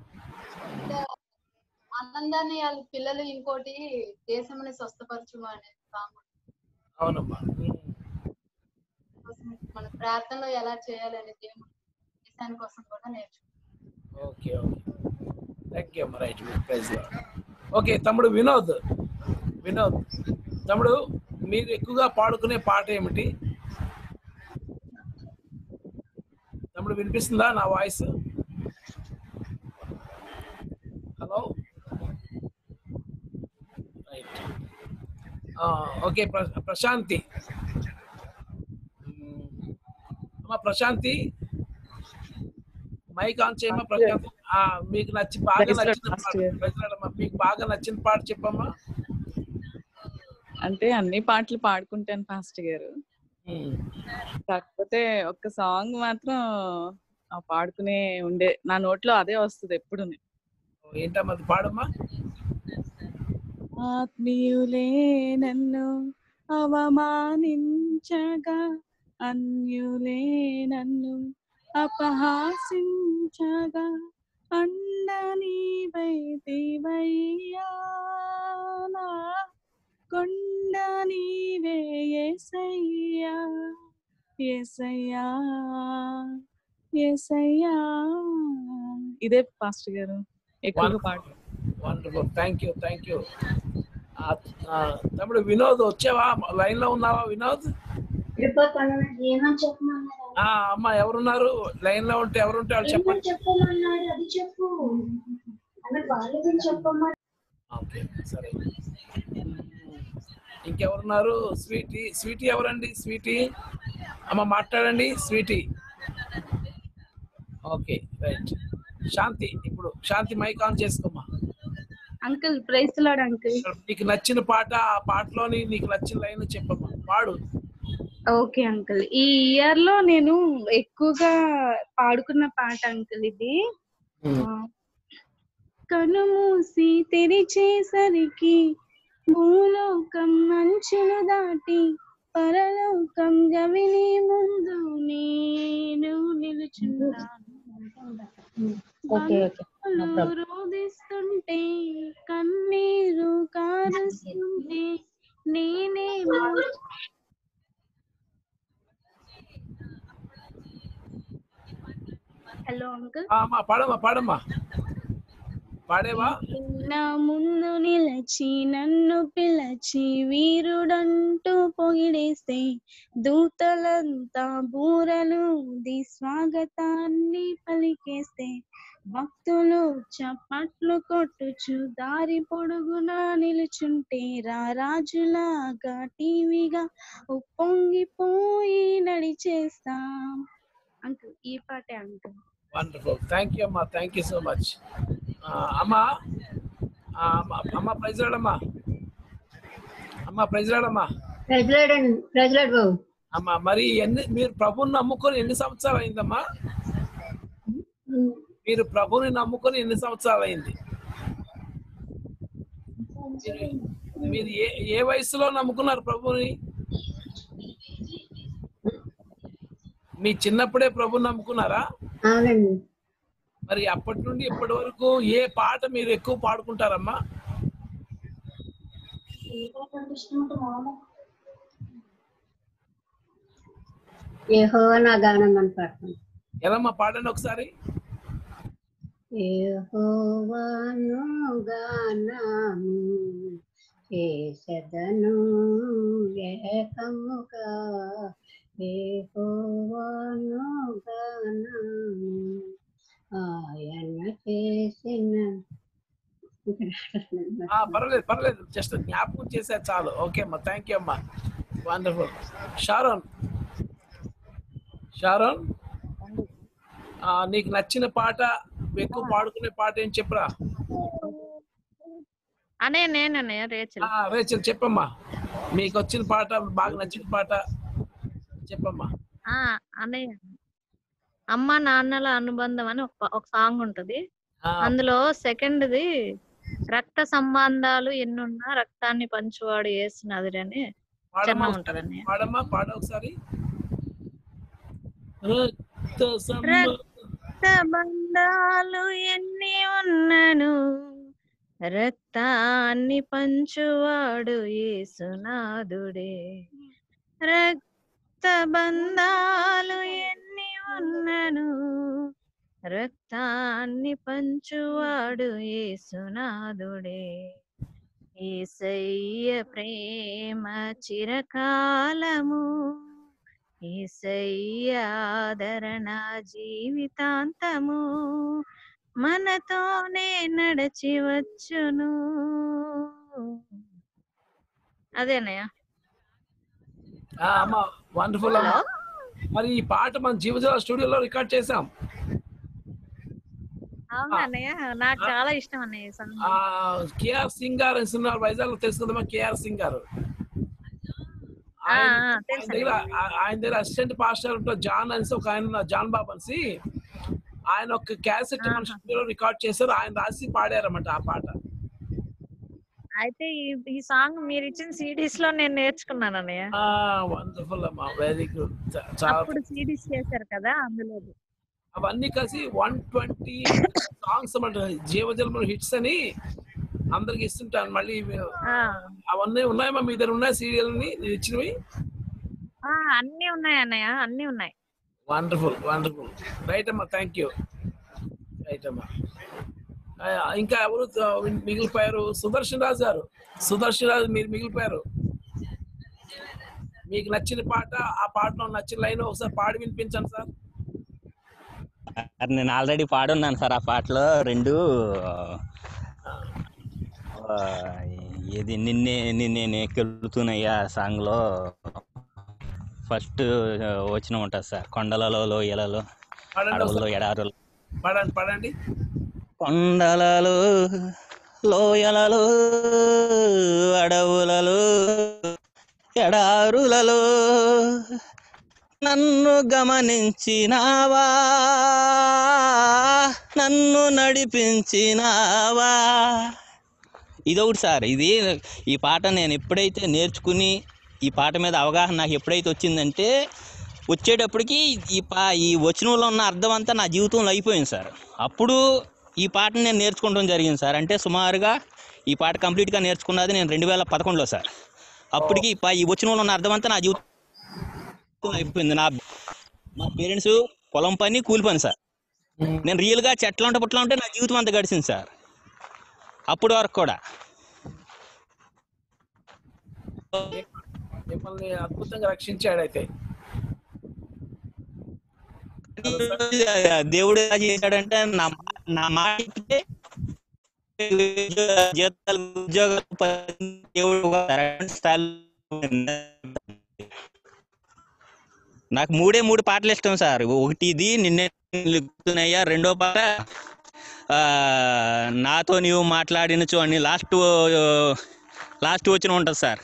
ఆనందాన్ని వాళ్ళ పిల్లలు ఇంకోటి దేశంని స్వస్థపరచు అనే సాంగ్ అవునమ్మా కోసం మన ప్రార్థనలో ఎలా చేయాలి అనే దేవుడు దేశాని కోసం కూడా నేర్చుకుంటాం ఓకే ఓకే థ్యాంక్ యూ అమ్మా రైట్ ప్రైజ్ ఓకే తమ్ముడు వినోద్ వినోద్ తమ్ముడు మీరు ఎక్కువగా పాడుకునే పాట ఏమిటి తమ్ముడు వినిపిస్తుందా నా వాయిస్ హలో రైట్ ఓకే ప్ర- ప్రశాంతి మ్మ్. అమ్మా ప్రశాంతి మైక్ ఆన్ చేయమ్మా ప్రశాంతి ఆ, మీకు నచ్చి బాగా Praise Lord, నచ్చిన Pastor పాట గారు. Praise Lord అమ్మా. మీకు బాగా నచ్చిన పాట చెప్పమ్మా అంటే అన్ని పాటలు పాడుకుంటాను పాస్టర్ గారు కాకపోతే ఒక్క సాంగ్ మాత్రం ఆ పాడుకునే ఉండే నా నోట్లో అదే వస్తుంది ఎప్పుడు ఏంటమ్మా అది పాడమ్మా ఆత్మీయులే నన్ను అవమానించగా అన్యులే నన్ను అపహాసించగా అండ నీవైతివయ్యా నా కొండ నీవే యేసయ్యా యేసయ్యా యేసయ్యా ఇదే పాస్టర్ గారు ఎక్కువగా పాడు wonderful thank you thank you తమ్ముడు వినోద్ వచ్చావా లైన్ లో ఉన్నావా వినోద్ ఆ, అమ్మా ఎవరున్నారు లైన్ లో ఉంటే ఎవరుంటే వాళ్ళు చెప్పండి చెప్పమన్నాడు అది చెప్పు అన్నట్టు వాళ్ళకి చెప్పమ్మా ఓకే సరే ఇంకెవరున్నారు స్వీటీ స్వీటీ ఎవరండి స్వీటీ అమ్మ మాట్లాడండి స్వీటీ ఓకే రైట్ శాంతి ఇప్పుడు శాంతి మైక్ ఆన్ చేసుకోమ్మా అంకుల్ ప్రైజ్ లాడ్ అంకుల్ నీకు నచ్చిన పాట ఆ పాటలోని నీకు నచ్చిన లైన్ చెప్పమ్మా పాడు ఓకే అంకుల్ ఈ ఇయర్ లో నేను ఎక్కువగా పాడుకున్న పాట అంకుల్ ఇది ఆ, కనుమూసి తెరిచేసరికి భూలోకం మంచులు దాటి పరలోకం గవిని ముందు నేను నిలుచున్నాను ఓకే ఓకే నో కన్నులు ప్రాబ్లం రోదిస్తుంటే కన్నీరు కారుస్తుంటే నేనేమో హలో అంకుల్ ఆ, అమ్మా పాడమ్మా పాడమ్మా పాడేవా నా ముందు నిలచి నన్ను పిలచి వీరుడంటూ పొగిడేస్తే దూతలంతా బూరలు ది స్వాగతాన్ని పలికేస్తే భక్తులు చప్పట్లు కొట్టుచు దారి పొడుగునా నిలుచుంటే రా రాజులాగా టీవీగా ఉప్పొంగిపోయి నడిచేస్తాం అంకుల్ ఈ పాటే అంకుల్ వండర్ఫుల్ థ్యాంక్ యూ అమ్మా థ్యాంక్ యూ సో మచ్ అమ్మా ఆ, అమ్మ- అమ్మ ప్రైజ్లాడమ్మా అమ్మ ప్రైజ్లాడమ్మా ప్రజలాడండి ప్రజలాడు బాబు అమ్మా మరి ఎన్ని మీరు ప్రభుని నమ్ముకొని ఎన్ని సంవత్సరాలు అయిందమ్మా మీరు ప్రభుని నమ్ముకొని ఎన్ని సంవత్సరాలు అయింది మీరు- మీరు ఏ ఏ వయసులో నమ్ముకున్నారు ప్రభుని మీ చిన్నప్పుడే ప్రభుని నమ్ముకున్నారా అవునండి మరి అప్పటి నుండి ఇప్పటి వరకు ఏ పాట మీరు ఎక్కువ పాడుకుంటారమ్మా యెహోవా నా గానం అని పాడుతాను ఎలామ్మా పాడండి ఒకసారి యెహోవాను గానము చేసెదను ఏకముగా యెహోవాను గానము ఆయన చేసిన ఆ, పర్లేదు పర్లేదు జస్ట్ జ్ఞాపకం చేసే చాలు ఓకే అమ్మా థ్యాంక్ యూ అమ్మా వండర్ఫుల్ షారోన్ షారోన్ ఆ, నీకు నచ్చిన పాట ఎక్కువ పాడుకునే పాట ఏం చెప్పరా అనే నేననే రేచల్ ఆ, రేచల్ చెప్పమ్మా మీకు వచ్చిన పాట బాగా నచ్చిన పాట చెప్పమ్మా ఆ అన్నయ్య అమ్మ నాన్నల అనుబంధం అని ఒక ఒక సాంగ్ ఉంటది ఆ. అందులో సెకండ్ది రక్త సంబంధాలు ఎన్నున్నా రక్తాన్ని పంచువాడు వేసినది అని పాడమ్మా చిన్న ఒకసారి. ఉంటదండి పాడమ్మా పాడ ఒకసారి రక్త సంబ- రక్త బంధాలు ఎన్ని ఉన్నను రక్తాన్ని పంచువాడు యేసునాథుడే రక్త బంధాలు ఎన్ని ఉన్నను రక్తాన్ని పంచువాడు యేసునాథుడే ఏసయ్య ప్రేమ చిరకాలము ఏసయ్య ఆదరణ జీవితాంతము మనతోనే నడచి వచ్చును అదేనయ్య ఆ, అమ్మా వండర్ఫుల్ అమ్మా మరి ఈ పాట మన జీవజాల స్టూడియోలో రికార్డ్ చేసాం అవునా అన్నయ్య నాకు చాలా ఇష్టం అన్నయ్య ఈ సాంగ్ ఆ కేఆర్ సింగ్ గారు అని ఉన్నారు వైజాగ్ లో తెలుసు కదమ్మా కేఆర్ సింగ్ గారు ఆ, ఆయన ఆ, ఆయన తెలుసు దగ్గర ఆ- ఆయన దగ్గర అసిస్టెంట్ పాస్టర్ ఉంటారు జాన్ అనేసి ఒక ఆయన ఉన్నారు, జాన్ బాబు అనేసి ఆయన ఒక క్యాసెట్ మన స్టూడియోలో రికార్డ్ చేశారు ఆయన రాసి పాడారన్నమాట ఆ పాట అయితే ఈ ఈ సాంగ్ మీరు ఇచ్చిన సిడీస్ లో నేను నేర్చుకున్నాను అన్నయ్య వండర్ఫుల్ అమ్మా వెరీ గుడ్ చాలా అప్పుడు సిడీస్ చేశారు కదా అందులో అవన్నీ కలిసి వన్ ట్వంటీ సాంగ్స్ అన్నమాట జీవజల్మ హిట్స్ అని అందరికి ఇస్తుంటాను మళ్ళీ ఇవి- ఆ, అవన్నీ ఉన్నాయమ్మా మీ దగ్గర ఉన్నాయి సీరియల్ నేను ఇచ్చినవి ఆ, అన్నీ ఉన్నాయి అన్నయ్య అన్నీ ఉన్నాయి వండర్ఫుల్ వండర్ఫుల్ రైట్ అమ్మా థ్యాంక్ యూ రైట్ అమ్మా ఆ, ఇంకా ఎవరు ఆ, మిగిలిపోయారు సుదర్శన్ రాజు గారు సుదర్శన్ రాజు మీరు మిగిలిపోయారు మీకు నచ్చిన పాట ఆ పాటలో నచ్చిన లైన్ ఒకసారి పాడి వినిపించండి సార్ సార్ నేను ఆల్రెడీ పాడున్నాను సార్ ఆ పాటలో రెండు ఆ, ఏది నిన్నే నిన్నే కెలుతున్నాయ్యా సాంగ్ లో ఫస్ట్ వచ్చిన ఉంటుంది సార్ కొండలలో లోయలలో పాడండి అడవుల్లో ఒకసారి. ఎడారులు పాడండి పాడండి కొండలలో లోయలలో అడవులలో ఎడారులలో నన్ను గమనించినావా నన్ను నడిపించినావా ఇదొకటి సార్ ఇది ఈ పాట నేను ఎప్పుడైతే నేర్చుకుని ఈ పాట మీద అవగాహన నాకు ఎప్పుడైతే వచ్చిందంటే వచ్చేటప్పటికి ఈ పా ఈ వచనంలో ఉన్న అర్థం అంతా నా జీవితంలో అయిపోయింది సార్ అప్పుడు ఈ పాటను నేను నేర్చుకోవడం జరిగింది సార్ అంటే సుమారుగా ఈ పాట కంప్లీట్గా నేర్చుకున్నది నేను రెండు వేల పదకొండులో సార్ అప్పటికి ఈ పా ఈ వచనంలో ఉన్న అర్థం అంతా నా జీవితం అయిపోయింది నా మా పేరెంట్స్ పొలం పని కూలి పని సార్ నేను రియల్గా చెట్ల ఉంటే పుట్ల ఉంటే నా జీవితం అంతా గడిచింది సార్ అప్పటి వరకు కూడా మిమ్మల్ని అద్భుతంగా రక్షించాడు అయితే దేవుడు ఎలా చేశాడంటే నా మా- నా మాట వింటే జీతాలు ఉద్యోగాలు ప- దేవుడు ఒక రకమైన స్థాయిలో నాకు మూడే మూడు పాటలు ఇష్టం సార్ ఒకటి ఇది నిన్నే లిక్కుతున్నాయ్యా రెండో పాట ఆ, నాతో నీవు మాట్లాడినచు అని లాస్ట్ లాస్ట్ వచ్చిన ఉంటుంది సార్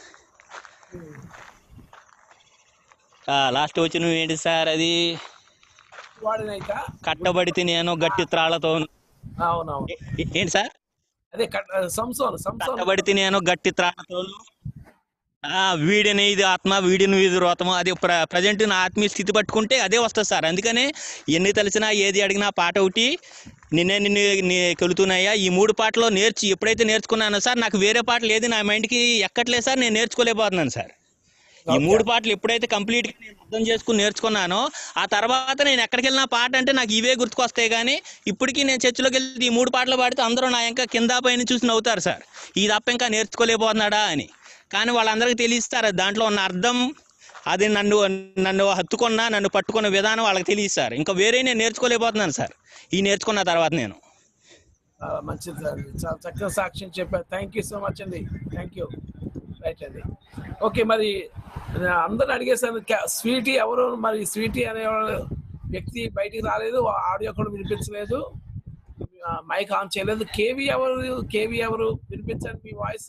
లాస్ట్ వచ్చిన ఏంటి సార్ అది వాడినైతే కట్టబడితే నేను గట్టి త్రాళ్లతో అవునవును ఏ- ఏంటి సార్ అదే కట్- సంసోన్ సంసోన్ కట్టబడితే నేను గట్టి త్రాళ్లతోను ఆ, వీడిని ఇది ఆత్మ వీడిని ఇది రోతము అది ప్ర ప్రజెంట్ నా ఆత్మీయ స్థితి పట్టుకుంటే అదే వస్తుంది సార్ అందుకనే ఎన్ని తెలిసినా ఏది అడిగినా పాట ఒకటి నిన్నే నిన్ను నీ కెలుతున్నాయా ఈ మూడు పాటలు నేర్చి ఎప్పుడైతే నేర్చుకున్నానో సార్ నాకు వేరే పాటలు ఏది నా మైండ్కి ఎక్కట్లేదు సార్ నేను నేర్చుకోలేకపోతున్నాను సార్ ఈ మూడు పాటలు ఎప్పుడైతే కంప్లీట్ గా నేను అర్థం చేసుకుని నేర్చుకున్నానో ఆ తర్వాత నేను ఎక్కడికి వెళ్ళినా పాట అంటే నాకు ఇవే గుర్తుకొస్తాయి కానీ ఇప్పటికీ నేను చర్చిలోకి వెళ్తే ఈ మూడు పాటలు పాడితే అందరూ నా ఇంకా కింద పైన చూసి నవ్వుతారు సార్ ఈ తప్ప ఇంకా నేర్చుకోలేకపోతున్నాడా అని కానీ వాళ్ళందరికీ తెలియస్తారు దాంట్లో ఉన్న అర్థం అది నన్ను నన్ను హత్తుకున్న నన్ను పట్టుకున్న విధానం వాళ్ళకి తెలియదు సార్ ఇంకా వేరే నేను నేర్చుకోలేకపోతున్నాను సార్ ఈ నేర్చుకున్న తర్వాత నేను చాలా మంచిది సార్ చాలా చక్కగా సాక్ష్యం చెప్పారు థ్యాంక్ యూ సో మచ్ అండి థ్యాంక్ యూ రైట్ అండి ఓకే మరి అందరిని అడిగేసాను క్యా- స్వీటీ ఎవరు మరి స్వీటీ అనే వ్యక్తి బయటికి రాలేదు ఆడియో కూడా వినిపించలేదు మైక్ ఆన్ చేయలేదు కేవి ఎవరు కేవి ఎవరు వినిపించండి మీ వాయిస్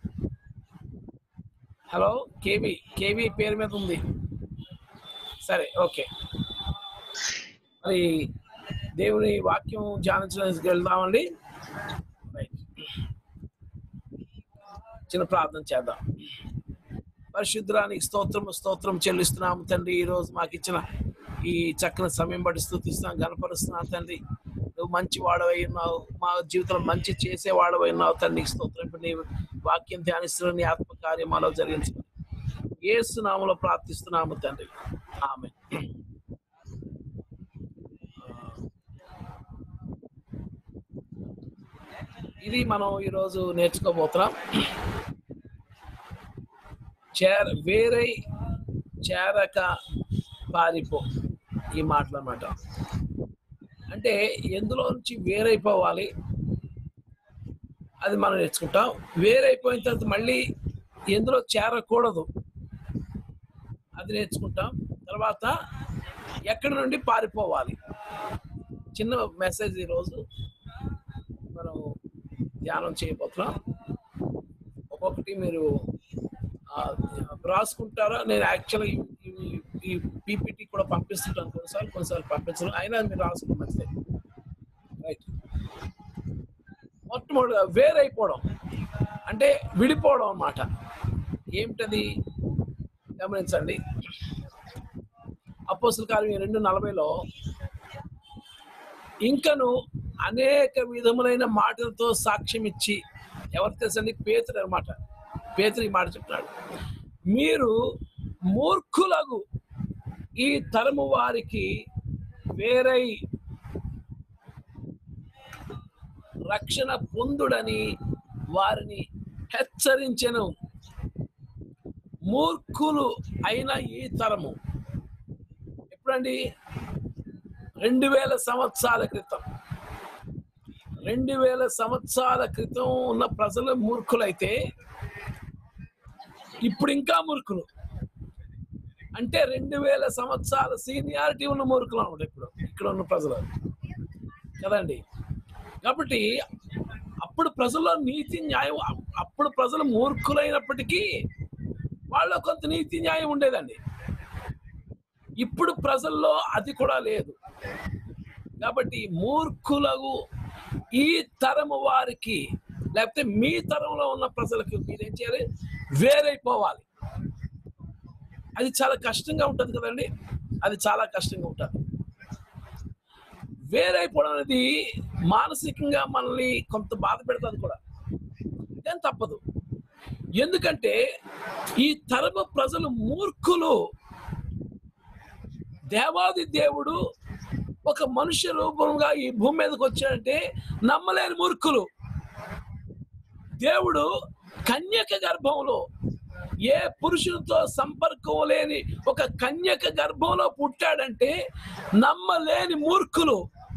హలో కేవి కేవి పేరు మీద ఉంది సరే ఓకే మరి దేవుని వాక్యం ధ్యానించడానికి వెళ్దామండి Right. చిన్న ప్రార్థన చేద్దాం పరిశుద్ధానికి స్తోత్రం స్తోత్రం చెల్లిస్తున్నాము తండ్రి ఈ రోజు మాకు ఇచ్చిన ఈ చక్కని సమయం బట్టి స్థుతిస్తున్నాం గనపరుస్తున్నాం తండ్రి నువ్వు మంచి వాడవై ఉన్నావు మా జీవితంలో మంచి చేసే వాడవై ఉన్నావు తండ్రి నీకు స్తోత్రం ఇప్పుడు నీ వాక్యం ధ్యానిస్తున్న నీ ఆత్మ కార్యమాలో జరిగించు ఏసు నామలో ప్రార్థిస్తున్నాము తండ్రి ఆమె ఇది మనం ఈరోజు నేర్చుకోబోతున్నాం చేర వేరై చేరక పారిపో ఈ మాటలు అన్నమాట అంటే ఎందులో నుంచి వేరైపోవాలి అది మనం నేర్చుకుంటాం వేరైపోయిన తర్వాత మళ్ళీ ఎందులో చేరకూడదు అది నేర్చుకుంటాం తర్వాత ఎక్కడి నుండి పారిపోవాలి చిన్న మెసేజ్ ఈరోజు మనం ధ్యానం చేయబోతున్నాం ఒక్కొక్కటి మీరు ఆ, రాసుకుంటారా నేను యాక్చువల్గా ఈ పీపీటీ కూడా పంపిస్తుంటాను కొన్నిసార్లు కొన్నిసార్లు పంపించను అయినా మీరు రాసుకుని మంచిదే రైట్ మొట్టమొదటిగా వేరైపోవడం అంటే విడిపోవడం అన్నమాట ఏమిటది గమనించండి అపోసల కార్యం రెండు నలభైలో ఇంకను అనేక విధములైన మాటలతో సాక్ష్యం ఇచ్చి ఎవరు తెలుసండి పేతుడు అనమాట పేతుడు ఈ మాట చెప్తున్నాడు మీరు మూర్ఖులగు ఈ తరము వారికి వేరై రక్షణ పొందుడని వారిని హెచ్చరించెను మూర్ఖులు అయిన ఈ తరము ఎప్పుడండి రెండు వేల సంవత్సరాల క్రితం రెండు వేల సంవత్సరాల క్రితం ఉన్న ప్రజలు మూర్ఖులైతే ఇప్పుడు ఇంకా మూర్ఖులు అంటే రెండు వేల సంవత్సరాల సీనియారిటీ ఉన్న మూర్ఖులు అనమాట ఇప్పుడు ఇక్కడ ఉన్న ప్రజలు కదండి కాబట్టి అప్పుడు ప్రజల్లో నీతి న్యాయం అప్పుడు ప్రజలు మూర్ఖులైనప్పటికీ వాళ్ళ కొంత నీతి న్యాయం ఉండేదండి ఇప్పుడు ప్రజల్లో అది కూడా లేదు కాబట్టి మూర్ఖులకు ఈ తరము వారికి లేకపోతే మీ తరంలో ఉన్న ప్రజలకు మీరేం చేయాలి వేరైపోవాలి అది చాలా కష్టంగా ఉంటుంది కదండి అది చాలా కష్టంగా ఉంటుంది వేరైపోవడం అనేది మానసికంగా మనల్ని కొంత బాధ పెడుతుంది కూడా కానీ తప్పదు ఎందుకంటే ఈ తరము ప్రజలు మూర్ఖులు దేవాది దేవుడు ఒక మనుష్య రూపంగా ఈ భూమి మీదకి వచ్చాడంటే నమ్మలేని మూర్ఖులు దేవుడు కన్యక గర్భంలో ఏ పురుషునితో సంపర్కం లేని ఒక కన్యక గర్భంలో పుట్టాడంటే నమ్మలేని మూర్ఖులు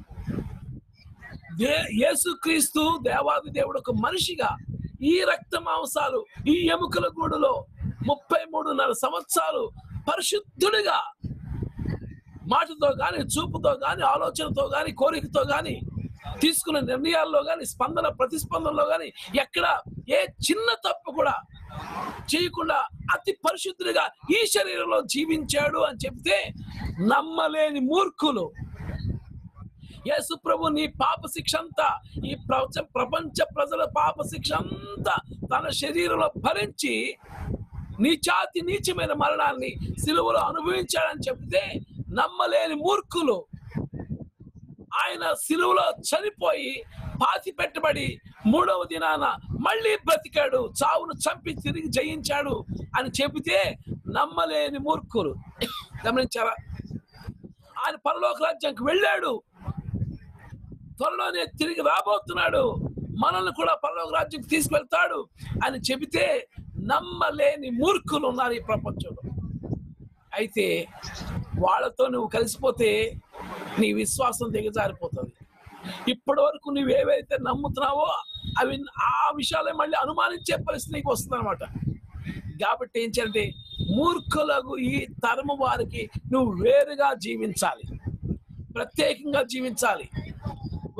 దే యేసుక్రీస్తు దేవాది దేవుడు ఒక మనిషిగా ఈ రక్త మాంసాలు ఈ ఎముకల గూడులో ముప్పై మూడున్నర సంవత్సరాలు పరిశుద్ధుడిగా మాటతో గాని చూపుతో గాని ఆలోచనతో గాని కోరికతో గాని తీసుకున్న నిర్ణయాల్లో గాని స్పందన ప్రతిస్పందనలో గాని ఎక్కడ ఏ చిన్న తప్పు కూడా చేయకుండా అతి పరిశుద్ధుడిగా ఈ శరీరంలో జీవించాడు అని చెప్తే నమ్మలేని మూర్ఖులు యేసు ప్రభు నీ పాప శిక్ష అంతా ఈ ప్రపంచ ప్రపంచ ప్రజల పాప శిక్ష అంతా తన శరీరంలో భరించి నీచాతి నీచమైన మరణాన్ని సిలువలో అనుభవించాడని చెప్తే నమ్మలేని మూర్ఖులు ఆయన సిలువలో చనిపోయి పాతి పెట్టబడి మూడవ దినాన మళ్ళీ బ్రతికాడు చావును చంపి తిరిగి జయించాడు అని చెబితే నమ్మలేని మూర్ఖులు గమనించారా ఆయన పరలోక రాజ్యానికి వెళ్ళాడు త్వరలోనే తిరిగి రాబోతున్నాడు మనల్ని కూడా పరలోక రాజ్యం తీసుకెళ్తాడు అని చెబితే నమ్మలేని మూర్ఖులు ఉన్నారు ఈ ప్రపంచంలో అయితే వాళ్ళతో నువ్వు కలిసిపోతే నీ విశ్వాసం దిగజారిపోతుంది ఇప్పటి వరకు నువ్వు ఏవైతే నమ్ముతున్నావో అవి ఆ విషయాలే మళ్ళీ అనుమానించే పరిస్థితి నీకు వస్తుంది అనమాట కాబట్టి ఏం చేయాలంటే మూర్ఖులకు ఈ తరము వారికి నువ్వు వేరుగా జీవించాలి ప్రత్యేకంగా జీవించాలి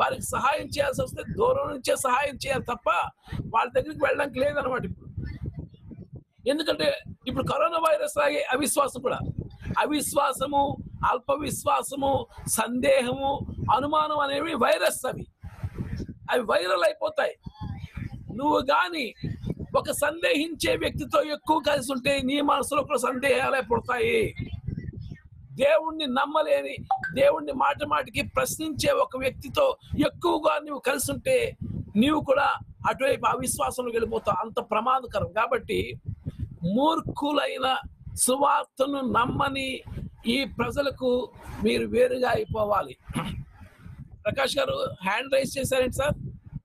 వారికి సహాయం చేయాల్సి వస్తే దూరం నుంచే సహాయం చేయాలి తప్ప వాళ్ళ దగ్గరికి వెళ్ళడానికి లేదనమాట ఇప్పుడు ఎందుకంటే ఇప్పుడు కరోనా వైరస్ లాగే అవిశ్వాసం కూడా అవిశ్వాసము అల్ప విశ్వాసము సందేహము అనుమానం అనేవి వైరస్ అవి అవి వైరల్ అయిపోతాయి నువ్వు గాని ఒక సందేహించే వ్యక్తితో ఎక్కువ కలిసి ఉంటే నీ మనసులో కూడా సందేహాలే పుడతాయి దేవుణ్ణి నమ్మలేని దేవుణ్ణి మాట మాటికి ప్రశ్నించే ఒక వ్యక్తితో ఎక్కువగా నువ్వు కలిసి ఉంటే నీవు కూడా అటువైపు అవిశ్వాసంలో వెళ్ళిపోతావు అంత ప్రమాదకరం కాబట్టి మూర్ఖులైన సువార్తను నమ్మని ఈ ప్రజలకు మీరు వేరుగా అయిపోవాలి ప్రకాష్ గారు హ్యాండ్ రైజ్ చేశారేంటి సార్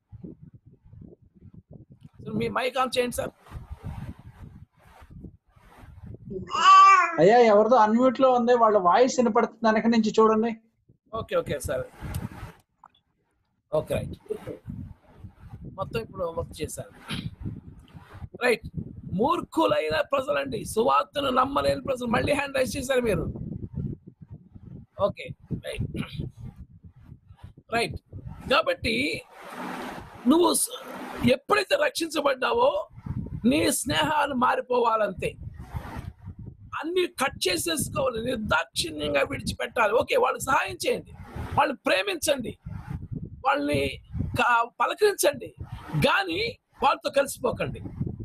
మీ మైక్ ఆన్ చేయండి సార్ అయ్యా ఎవరిదో అన్మ్యూట్ లో ఉంది వాళ్ళ వాయిస్ వినపడుతుంది వెనక నుంచి చూడండి okay okay sir okay right మొత్తం ఇప్పుడు వర్క్ చేశారు రైట్ మూర్ఖులైన ప్రజలండి సువార్తను నమ్మలేని ప్రజలు మళ్ళీ హ్యాండ్ రైజ్ చేశారు మీరు ఓకే రైట్ రైట్ కాబట్టి నువ్వు స- ఎప్పుడైతే రక్షించబడ్డావో నీ స్నేహాలు మారిపోవాలంతే అన్ని కట్ చేసేసుకోవాలి నిర్దాక్షిణ్యంగా విడిచిపెట్టాలి ఓకే వాళ్ళకి సహాయం చేయండి వాళ్ళని ప్రేమించండి వాళ్ళని కా- పలకరించండి కానీ వాళ్ళతో కలిసిపోకండి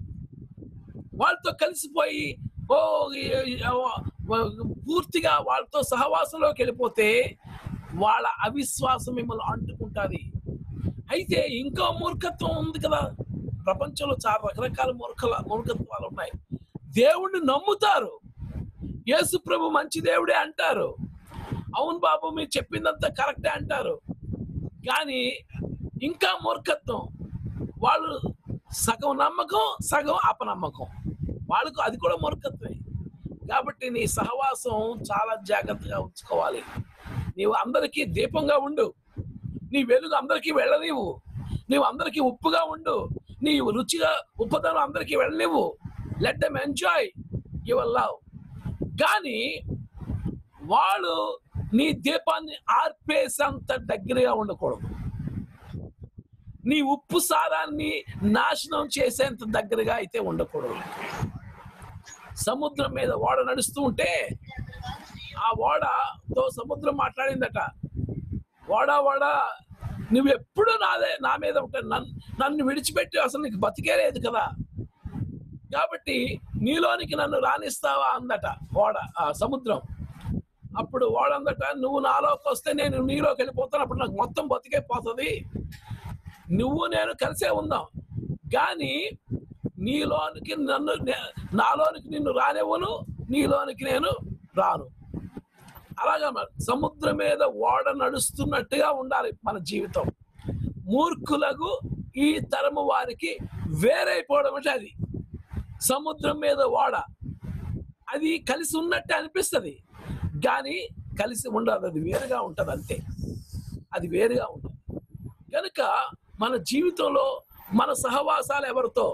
వాళ్ళతో కలిసిపోయి ఓ ఈ- ఈ- ఓ- పూర్తిగా వాళ్ళతో సహవాసంలోకి వెళ్ళిపోతే వాళ్ళ అవిశ్వాసం మిమ్మల్ని అంటుకుంటుంది అయితే ఇంకా మూర్ఖత్వం ఉంది కదా ప్రపంచంలో చాలా రకరకాల మూర్ఖల మూర్ఖత్వాలు ఉన్నాయి దేవుణ్ణి నమ్ముతారు యేసు ప్రభు మంచి దేవుడే అంటారు అవును బాబు మీరు చెప్పిందంతా కరెక్టే అంటారు కానీ ఇంకా మూర్ఖత్వం వాళ్ళు సగం నమ్మకం సగం అపనమ్మకం వాళ్ళకు అది కూడా మూర్ఖత్వమే కాబట్టి నీ సహవాసం చాలా జాగ్రత్తగా ఉంచుకోవాలి నీవు అందరికీ దీపంగా ఉండు నీ వెలుగు అందరికీ వెళ్ళనివ్వు నీవు అందరికీ ఉప్పుగా ఉండు నీ రుచిగా ఉప్పదనం అందరికీ వెళ్ళనివ్వు let them enjoy your love కానీ వాళ్ళు నీ దీపాన్ని ఆర్పేసేంత దగ్గరగా ఉండకూడదు నీ ఉప్పు సారాన్ని నాశనం చేసేంత దగ్గరగా అయితే ఉండకూడదు సముద్రం మీద ఓడ నడుస్తూ ఉంటే ఆ ఓడతో సముద్రం మాట్లాడిందట ఓడా ఓడా నువ్వు ఎప్పుడు నాదే నా మీద ఉంటాను నన్ను నన్ను విడిచిపెట్టి అసలు నీకు బతికే లేదు కదా కాబట్టి నీలోనికి నన్ను రాణిస్తావా అందట ఓడ ఆ సముద్రం అప్పుడు ఓడందట నువ్వు నాలోకి వస్తే నేను నీలోకి వెళ్ళిపోతాను అప్పుడు నాకు మొత్తం బతికే పోతుంది నువ్వు నేను కలిసే ఉందాం కానీ నీలోనికి నన్ను నే- నాలోనికి నిన్ను రానివ్వను నీలోనికి నేను రాను అలాగా మరి సముద్రం మీద ఓడ నడుస్తున్నట్టుగా ఉండాలి మన జీవితం మూర్ఖులకు ఈ తరము వారికి వేరైపోవడం అంటే అది సముద్రం మీద ఓడ అది కలిసి ఉన్నట్టు అనిపిస్తుంది కానీ కలిసి ఉండదు అది వేరుగా ఉంటుంది అంతే అది వేరుగా ఉంటుంది కనుక మన జీవితంలో మన సహవాసాలు ఎవరితో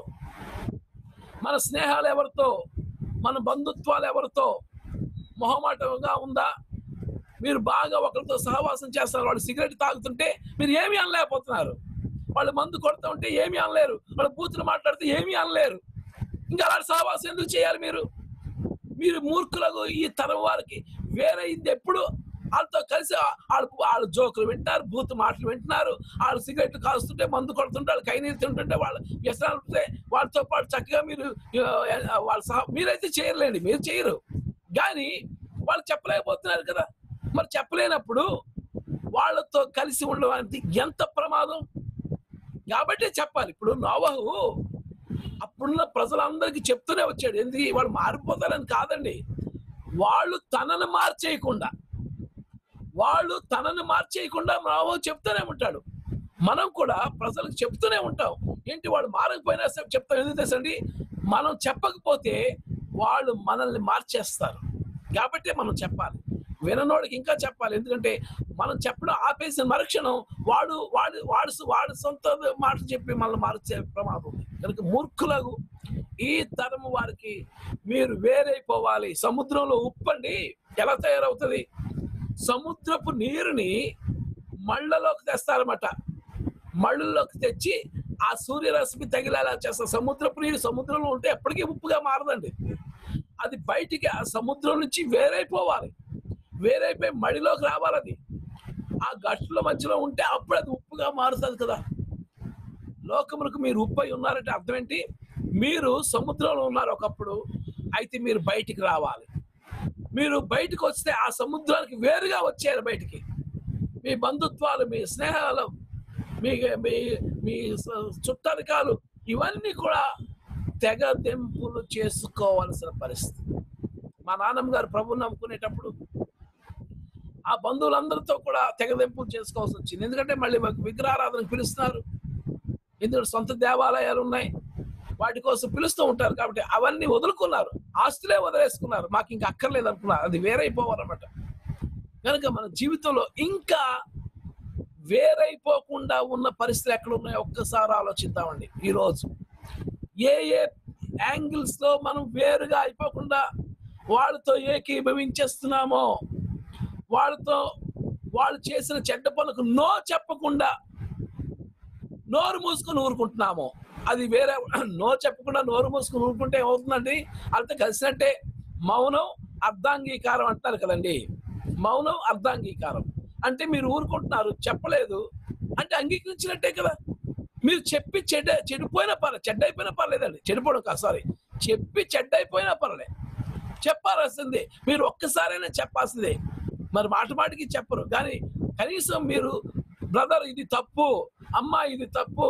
మన స్నేహాలు ఎవరితో మన బంధుత్వాలు ఎవరితో మొహమాటంగా ఉందా మీరు బాగా ఒకరితో సహవాసం చేస్తారు వాళ్ళు సిగరెట్ తాగుతుంటే మీరు ఏమీ అనలేకపోతున్నారు వాళ్ళు మందు కొడుతూ ఉంటే ఏమీ అనలేరు వాళ్ళు బూతులు మాట్లాడితే ఏమీ అనలేరు ఇంకా అలాంటి సహవాసం ఎందుకు చేయాలి మీరు మీరు మూర్ఖులకు ఈ తరం వారికి వేరే ఇది ఎప్పుడు వాళ్ళతో కలిసి వాళ్ళు వాళ్ళు జోకులు వింటారు బూత్ మాటలు వింటున్నారు వాళ్ళు సిగరెట్ కాస్తుంటే మందు కొడుతుంటే వాళ్ళు కైనీరు తింటుంటే వాళ్ళు వ్యసనాలు ఉంటే వాళ్ళతో పాటు చక్కగా మీరు ఆ, వాళ్ళ సహ మీరైతే చేయలేండి మీరు చేయరు కానీ వాళ్ళు చెప్పలేకపోతున్నారు కదా మరి చెప్పలేనప్పుడు వాళ్ళతో కలిసి ఉండడం అనేది ఎంత ప్రమాదం కాబట్టి చెప్పాలి ఇప్పుడు నోవహు అప్పుడున్న ప్రజలందరికీ చెప్తూనే వచ్చాడు ఎందుకు వాళ్ళు మారిపోతారని కాదండి వాళ్ళు తనను మార్చేయకుండా వాళ్ళు తనను మార్చేయకుండా నోవహు చెప్తూనే ఉంటాడు మనం కూడా ప్రజలకు చెప్తూనే ఉంటాం ఏంటి వాళ్ళు మారకపోయినా సరే చెప్తాం ఎందుకు తెలుసండి మనం చెప్పకపోతే వాళ్ళు మనల్ని మార్చేస్తారు కాబట్టి మనం చెప్పాలి విననోడికి ఇంకా చెప్పాలి ఎందుకంటే మనం చెప్పడం ఆపేసిన మరుక్షణం వాడు వాడు వాడు వాడు సొంత మాటలు చెప్పి మనల్ని మార్చే ప్రమాదం ఉంది కనుక మూర్ఖులకు ఈ తరము వారికి మీరు వేరైపోవాలి సముద్రంలో ఉప్పండి ఎలా తయారవుతుంది సముద్రపు నీరుని మళ్ళలోకి తెస్తారన్నమాట మళ్ళలోకి తెచ్చి ఆ సూర్యరశ్మి తగిలేలా చేస్తారు సముద్రపు నీరు సముద్రంలో ఉంటే ఎప్పటికీ ఉప్పుగా మారదండి అది బయటికి ఆ సముద్రం నుంచి వేరైపోవాలి వేరైపోయి మడిలోకి రావాలి అది ఆ గట్టుల మధ్యలో ఉంటే అప్పుడు అది ఉప్పుగా మారుతుంది కదా లోకములకు మీరు ఉప్పు అయి ఉన్నారంటే అర్థం ఏంటి మీరు సముద్రంలో ఉన్నారు ఒకప్పుడు అయితే మీరు బయటికి రావాలి మీరు బయటకు వస్తే ఆ సముద్రానికి వేరుగా వచ్చారు బయటికి మీ బంధుత్వాలు మీ స్నేహాలు మీ మీ మీ స- చుట్టరికాలు ఇవన్నీ కూడా తెగ తెంపులు చేసుకోవాల్సిన పరిస్థితి మా నాన్నమ్మ గారు ప్రభుని నమ్ముకునేటప్పుడు ఆ బంధువులందరితో కూడా తెగదెంపులు చేసుకోవాల్సి వచ్చింది ఎందుకంటే మళ్ళీ మాకు విగ్రహారాధనకు పిలుస్తున్నారు ఎందుకంటే సొంత దేవాలయాలు ఉన్నాయి వాటి కోసం పిలుస్తూ ఉంటారు కాబట్టి అవన్నీ వదులుకున్నారు ఆస్తులే వదిలేసుకున్నారు మాకు ఇంకా అక్కర్లేదు అనుకున్నారు అది వేరైపోవాలన్నమాట కనుక మన జీవితంలో ఇంకా వేరైపోకుండా ఉన్న పరిస్థితులు ఎక్కడ ఉన్నాయో ఒక్కసారి ఆలోచిద్దామండి ఈరోజు ఏ ఏ యాంగిల్స్ లో మనం వేరుగా అయిపోకుండా వాళ్ళతో ఏకీభవించేస్తున్నామో వాళ్ళతో వాళ్ళు చేసిన చెడ్డ పనులకు నో చెప్పకుండా నోరు మూసుకొని ఊరుకుంటున్నాము అది వేరే నో చెప్పకుండా నోరు మూసుకొని ఊరుకుంటే ఏమవుతుందండి అంత కలిసినట్టే మౌనం అర్ధాంగీకారం అంటారు కదండి మౌనం అర్ధాంగీకారం అంటే మీరు ఊరుకుంటున్నారు చెప్పలేదు అంటే అంగీకరించినట్టే కదా మీరు చెప్పి చెడ్డ చెడిపోయినా పర్లేదు చెడ్డ అయిపోయినా పర్లేదండి చెడిపోవడం కాదు సారీ చెప్పి చెడ్డ అయిపోయినా పర్లేదు చెప్పాల్సిందే మీరు ఒక్కసారైనా చెప్పాల్సిందే మరి మాట మాటికి చెప్పరు కానీ కనీసం మీరు బ్రదర్ ఇది తప్పు అమ్మ ఇది తప్పు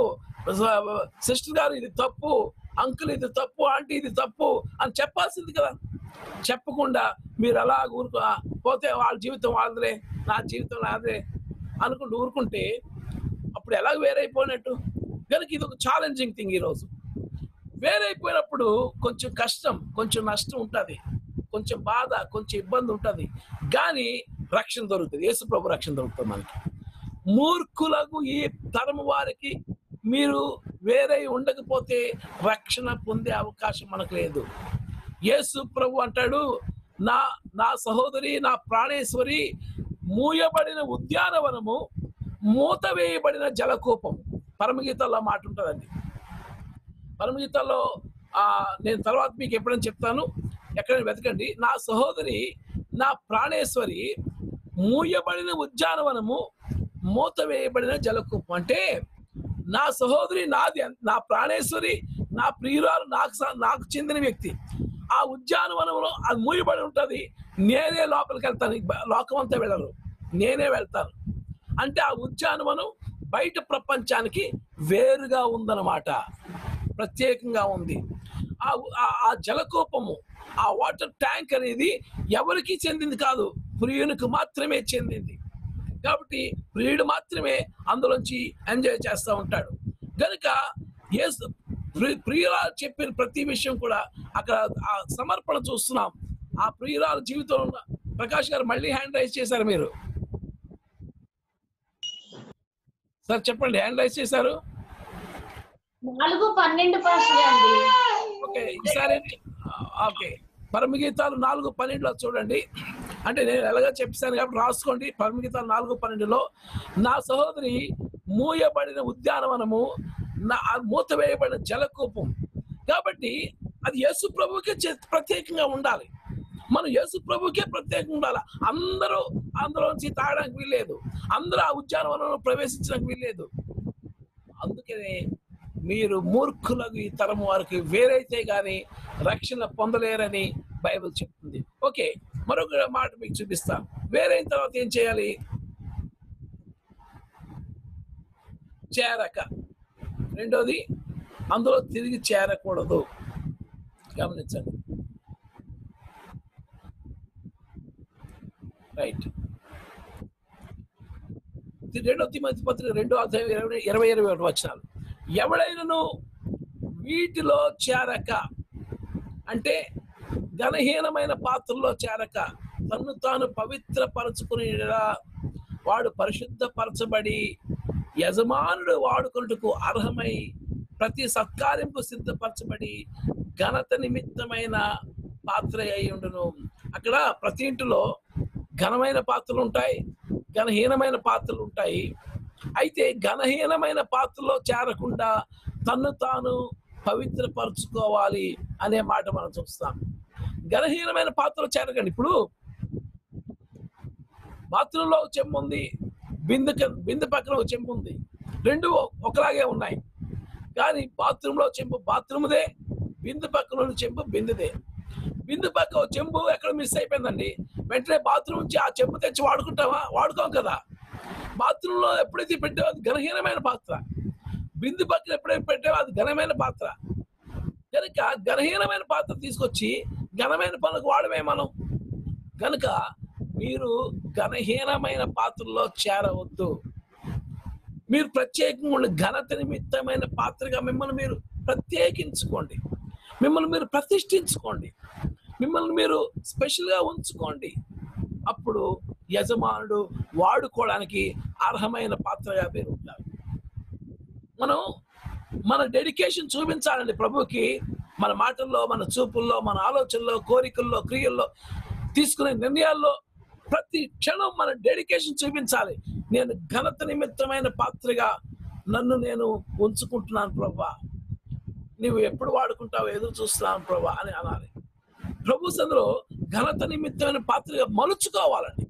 సిస్టర్ గారు ఇది తప్పు అంకుల్ ఇది తప్పు ఆంటీ ఇది తప్పు అని చెప్పాల్సింది కదా చెప్పకుండా మీరు అలా ఊరుకు ఆ, పోతే వాళ్ళ జీవితం వాళ్ళదే నా జీవితం నాదే అనుకుంటూ ఊరుకుంటే అప్పుడు ఎలా వేరైపోయినట్టు కనుక ఇది ఒక ఛాలెంజింగ్ థింగ్ ఈరోజు వేరైపోయినప్పుడు కొంచెం కష్టం కొంచెం నష్టం ఉంటుంది కొంచెం బాధ కొంచెం ఇబ్బంది ఉంటుంది కానీ రక్షణ దొరుకుతుంది యేసు ప్రభు రక్షణ దొరుకుతుంది మనకి మూర్ఖులకు ఈ తరము వారికి మీరు వేరే ఉండకపోతే రక్షణ పొందే అవకాశం మనకు లేదు యేసు ప్రభు అంటాడు నా నా సహోదరి నా ప్రాణేశ్వరి మూయబడిన ఉద్యానవనము మూత వేయబడిన జలకూపం పరమగీతాల్లో మాట ఉంటుందండి పరమగీతాల్లో ఆ, నేను తర్వాత మీకు ఎప్పుడైనా చెప్తాను ఎక్కడైనా వెతకండి నా సహోదరి నా ప్రాణేశ్వరి మూయబడిన ఉద్యానవనము మూత వేయబడిన జలకూపం అంటే నా సహోదరి నాది నా ప్రాణేశ్వరి నా ప్రియురాలు నాకు స- నాకు చెందిన వ్యక్తి ఆ ఉద్యానవనంలో అది మూయబడి ఉంటుంది నేనే లోపలికి వెళ్తాను ఈ బ- లోకం అంతా వెళ్ళరు నేనే వెళ్తాను అంటే ఆ ఉద్యానవనం బయట ప్రపంచానికి వేరుగా ఉందన్నమాట ప్రత్యేకంగా ఉంది ఆ ఆ- ఆ జలకూపము ఆ వాటర్ ట్యాంక్ అనేది ఎవరికి చెందింది కాదు ప్రియునికి మాత్రమే చెందింది కాబట్టి ప్రియుడు మాత్రమే అందులోంచి ఎంజాయ్ చేస్తూ ఉంటాడు కనుక యేసు ప్రి- ప్రియురాలు చెప్పిన ప్రతి విషయం కూడా అక్కడ ఆ సమర్పణ చూస్తున్నాం ఆ ప్రియురాలు జీవితంలో ఉన్న ప్రకాష్ గారు మళ్ళీ హ్యాండ్ రైజ్ చేశారు మీరు సార్ చెప్పండి హ్యాండ్ రైజ్ చేశారు నాలుగు పన్నెండు పాస్టర్ అండి ఓకే ఈసారి ఓకే పరమగీతాలు నాలుగు పన్నెండులో చూడండి అంటే నేను ఎలాగో చెప్పాను కాబట్టి రాసుకోండి పరమగీతాలు నాలుగు పన్నెండులో నా సహోదరి మూయబడిన ఉద్యానవనము నా ఆ మూత వేయబడిన జలకూపం కాబట్టి అది యేసు ప్రభువుకే చే- ప్రత్యేకంగా ఉండాలి మనం యేసు ప్రభుకే ప్రత్యేకంగా ఉండాలి అందరూ అందులోంచి తాగడానికి వీల్లేదు అందరూ ఆ ఉద్యానవనంలో ప్రవేశించడానికి వీల్లేదు అందుకనే మీరు మూర్ఖులకు ఈ తరం వారికి వేరైతే గాని రక్షణ పొందలేరని బైబిల్ చెప్తుంది ఓకే మరొక మాట మీకు చూపిస్తాను వేరైన తర్వాత ఏం చేయాలి చేరక రెండోది అందులో తిరిగి చేరకూడదు గమనించండి రైట్ రెండో తిమోతి పత్రిక రెండో అధ్యాయం ఇరవై ఇరవై ఇరవై ఒకటి వచ్చినాలు ఎవడైనను వీటిలో చేరక అంటే ఘనహీనమైన పాత్రలో చేరక తన్ను తాను పవిత్రపరచుకుని వాడు పరిశుద్ధపరచబడి యజమానుడు వాడుకొనుటకు అర్హమై ప్రతి సత్కార్యంకు సిద్ధపరచబడి ఘనత నిమిత్తమైన పాత్ర అయి ఉండును అక్కడ ప్రతి ఇంటిలో ఘనమైన పాత్రలు ఉంటాయి ఘనహీనమైన పాత్రలు ఉంటాయి అయితే ఘనహీనమైన పాత్రలో చేరకుండా తన్ను తాను పవిత్రపరచుకోవాలి అనే మాట మనం చూస్తాం ఘనహీనమైన పాత్రలో చేరకండి ఇప్పుడు బాత్రూంలో ఒక చెంబు ఉంది బిందె కింద- బిందె పక్కన ఒక చెంబు ఉంది రెండు ఒకలాగే ఉన్నాయి కానీ బాత్రూంలో చెంబు బాత్రూమ్దే బిందె పక్కన ఉన్న చెంబు బిందెదే బిందె పక్క ఒక చెంబు ఎక్కడ మిస్ అయిపోయిందండి వెంటనే బాత్రూమ్ నుంచి ఆ చెంబు తెచ్చి వాడుకుంటామా వాడుకోం కదా బాత్రూంలో ఎప్పుడైతే పెట్టావో అది ఘనహీనమైన పాత్ర బిందు పక్కన ఎప్పుడైతే పెట్టావో అది ఘనమైన పాత్ర కనుక ఘనహీనమైన పాత్ర తీసుకొచ్చి ఘనమైన పనులకు వాడమే మనం కనుక మీరు ఘనహీనమైన పాత్రలో చేరవద్దు మీరు ప్రత్యేకంగా ఉండే ఘనత నిమిత్తమైన పాత్రగా మిమ్మల్ని మీరు ప్రత్యేకించుకోండి మిమ్మల్ని మీరు ప్రతిష్ఠించుకోండి మిమ్మల్ని మీరు స్పెషల్గా ఉంచుకోండి అప్పుడు యజమానుడు వాడుకోవడానికి అర్హమైన పాత్రగా మీరు ఉంటారు మనం మన డెడికేషన్ చూపించాలండి ప్రభుకి మన మాటల్లో మన చూపుల్లో మన ఆలోచనలో కోరికల్లో క్రియల్లో తీసుకునే నిర్ణయాల్లో ప్రతి క్షణం మన డెడికేషన్ చూపించాలి నేను ఘనత నిమిత్తమైన పాత్రగా నన్ను నేను ఉంచుకుంటున్నాను ప్రభా నువ్వు ఎప్పుడు వాడుకుంటావు ఎదురు చూస్తున్నాను ప్రభా అని అనాలి ప్రభు సందులో ఘనత నిమిత్తమైన పాత్రగా మలుచుకోవాలండి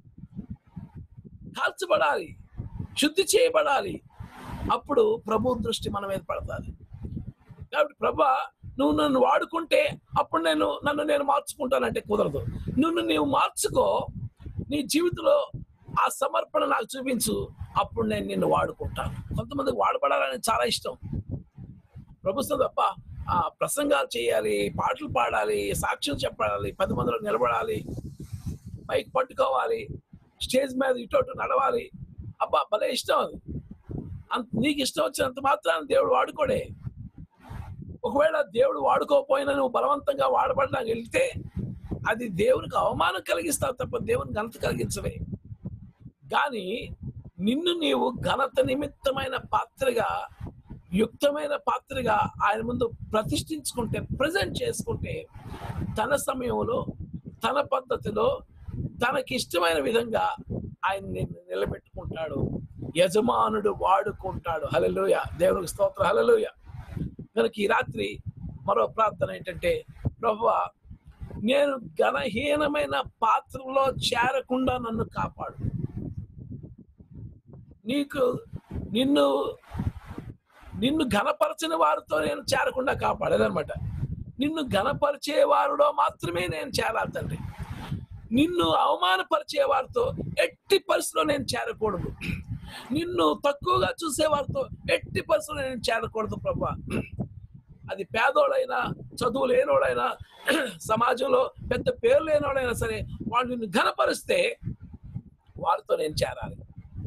కాల్చబడాలి శుద్ధి చేయబడాలి అప్పుడు ప్రభు దృష్టి మన మీద పడుతుంది కాబట్టి ప్రభా నువ్వు నన్ను వాడుకుంటే అప్పుడు నేను నన్ను నేను మార్చుకుంటానంటే కుదరదు నువ్వు నీవు మార్చుకో నీ జీవితంలో ఆ సమర్పణ నాకు చూపించు అప్పుడు నేను నిన్ను వాడుకుంటాను కొంతమందికి వాడబడాలని చాలా ఇష్టం ప్రభుత్వం తప్ప ఆ ప్రసంగాలు చేయాలి పాటలు పాడాలి సాక్ష్యం చెప్పాలి పది మందిలో నిలబడాలి బైక్ పట్టుకోవాలి స్టేజ్ మీద ఇటు అటు నడవాలి అబ్బా భలే ఇష్టం అది అంత నీకు ఇష్టం వచ్చినంత మాత్రాన దేవుడు వాడుకోడే ఒకవేళ దేవుడు వాడుకోకపోయినా నువ్వు బలవంతంగా వాడబడడానికి వెళ్తే అది దేవునికి అవమానం కలిగిస్తావు తప్ప దేవుని ఘనత కలిగించవే కానీ నిన్ను నీవు ఘనత నిమిత్తమైన పాత్రగా యుక్తమైన పాత్రగా ఆయన ముందు ప్రతిష్ఠించుకుంటే ప్రజెంట్ చేసుకుంటే తన సమయంలో తన పద్ధతిలో తనకి ఇష్టమైన విధంగా ఆయన నిన్ను నిలబెట్టుకుంటాడు యజమానుడు వాడుకుంటాడు హలలుయ దేవునికి స్తోత్ర హలలుయ కనుక ఈ రాత్రి మరో ప్రార్థన ఏంటంటే ప్రభువా నేను ఘనహీనమైన పాత్రలో చేరకుండా నన్ను కాపాడు నీకు నిన్ను నిన్ను ఘనపరచని వారితో నేను చేరకుండా కాపాడేదనమాట నిన్ను ఘనపరిచే వారిలో మాత్రమే నేను చేరాలి తండ్రి నిన్ను అవమానపరిచే వారితో ఎట్టి పరిస్థితిలో నేను చేరకూడదు నిన్ను తక్కువగా చూసే వారితో ఎట్టి పరిస్థితిలో నేను చేరకూడదు ప్రభా అది పేదోడైనా చదువు లేనోడైనా సమాజంలో పెద్ద పేరు లేనోడైనా సరే వాళ్ళు నిన్ను ఘనపరిస్తే వారితో నేను చేరాలి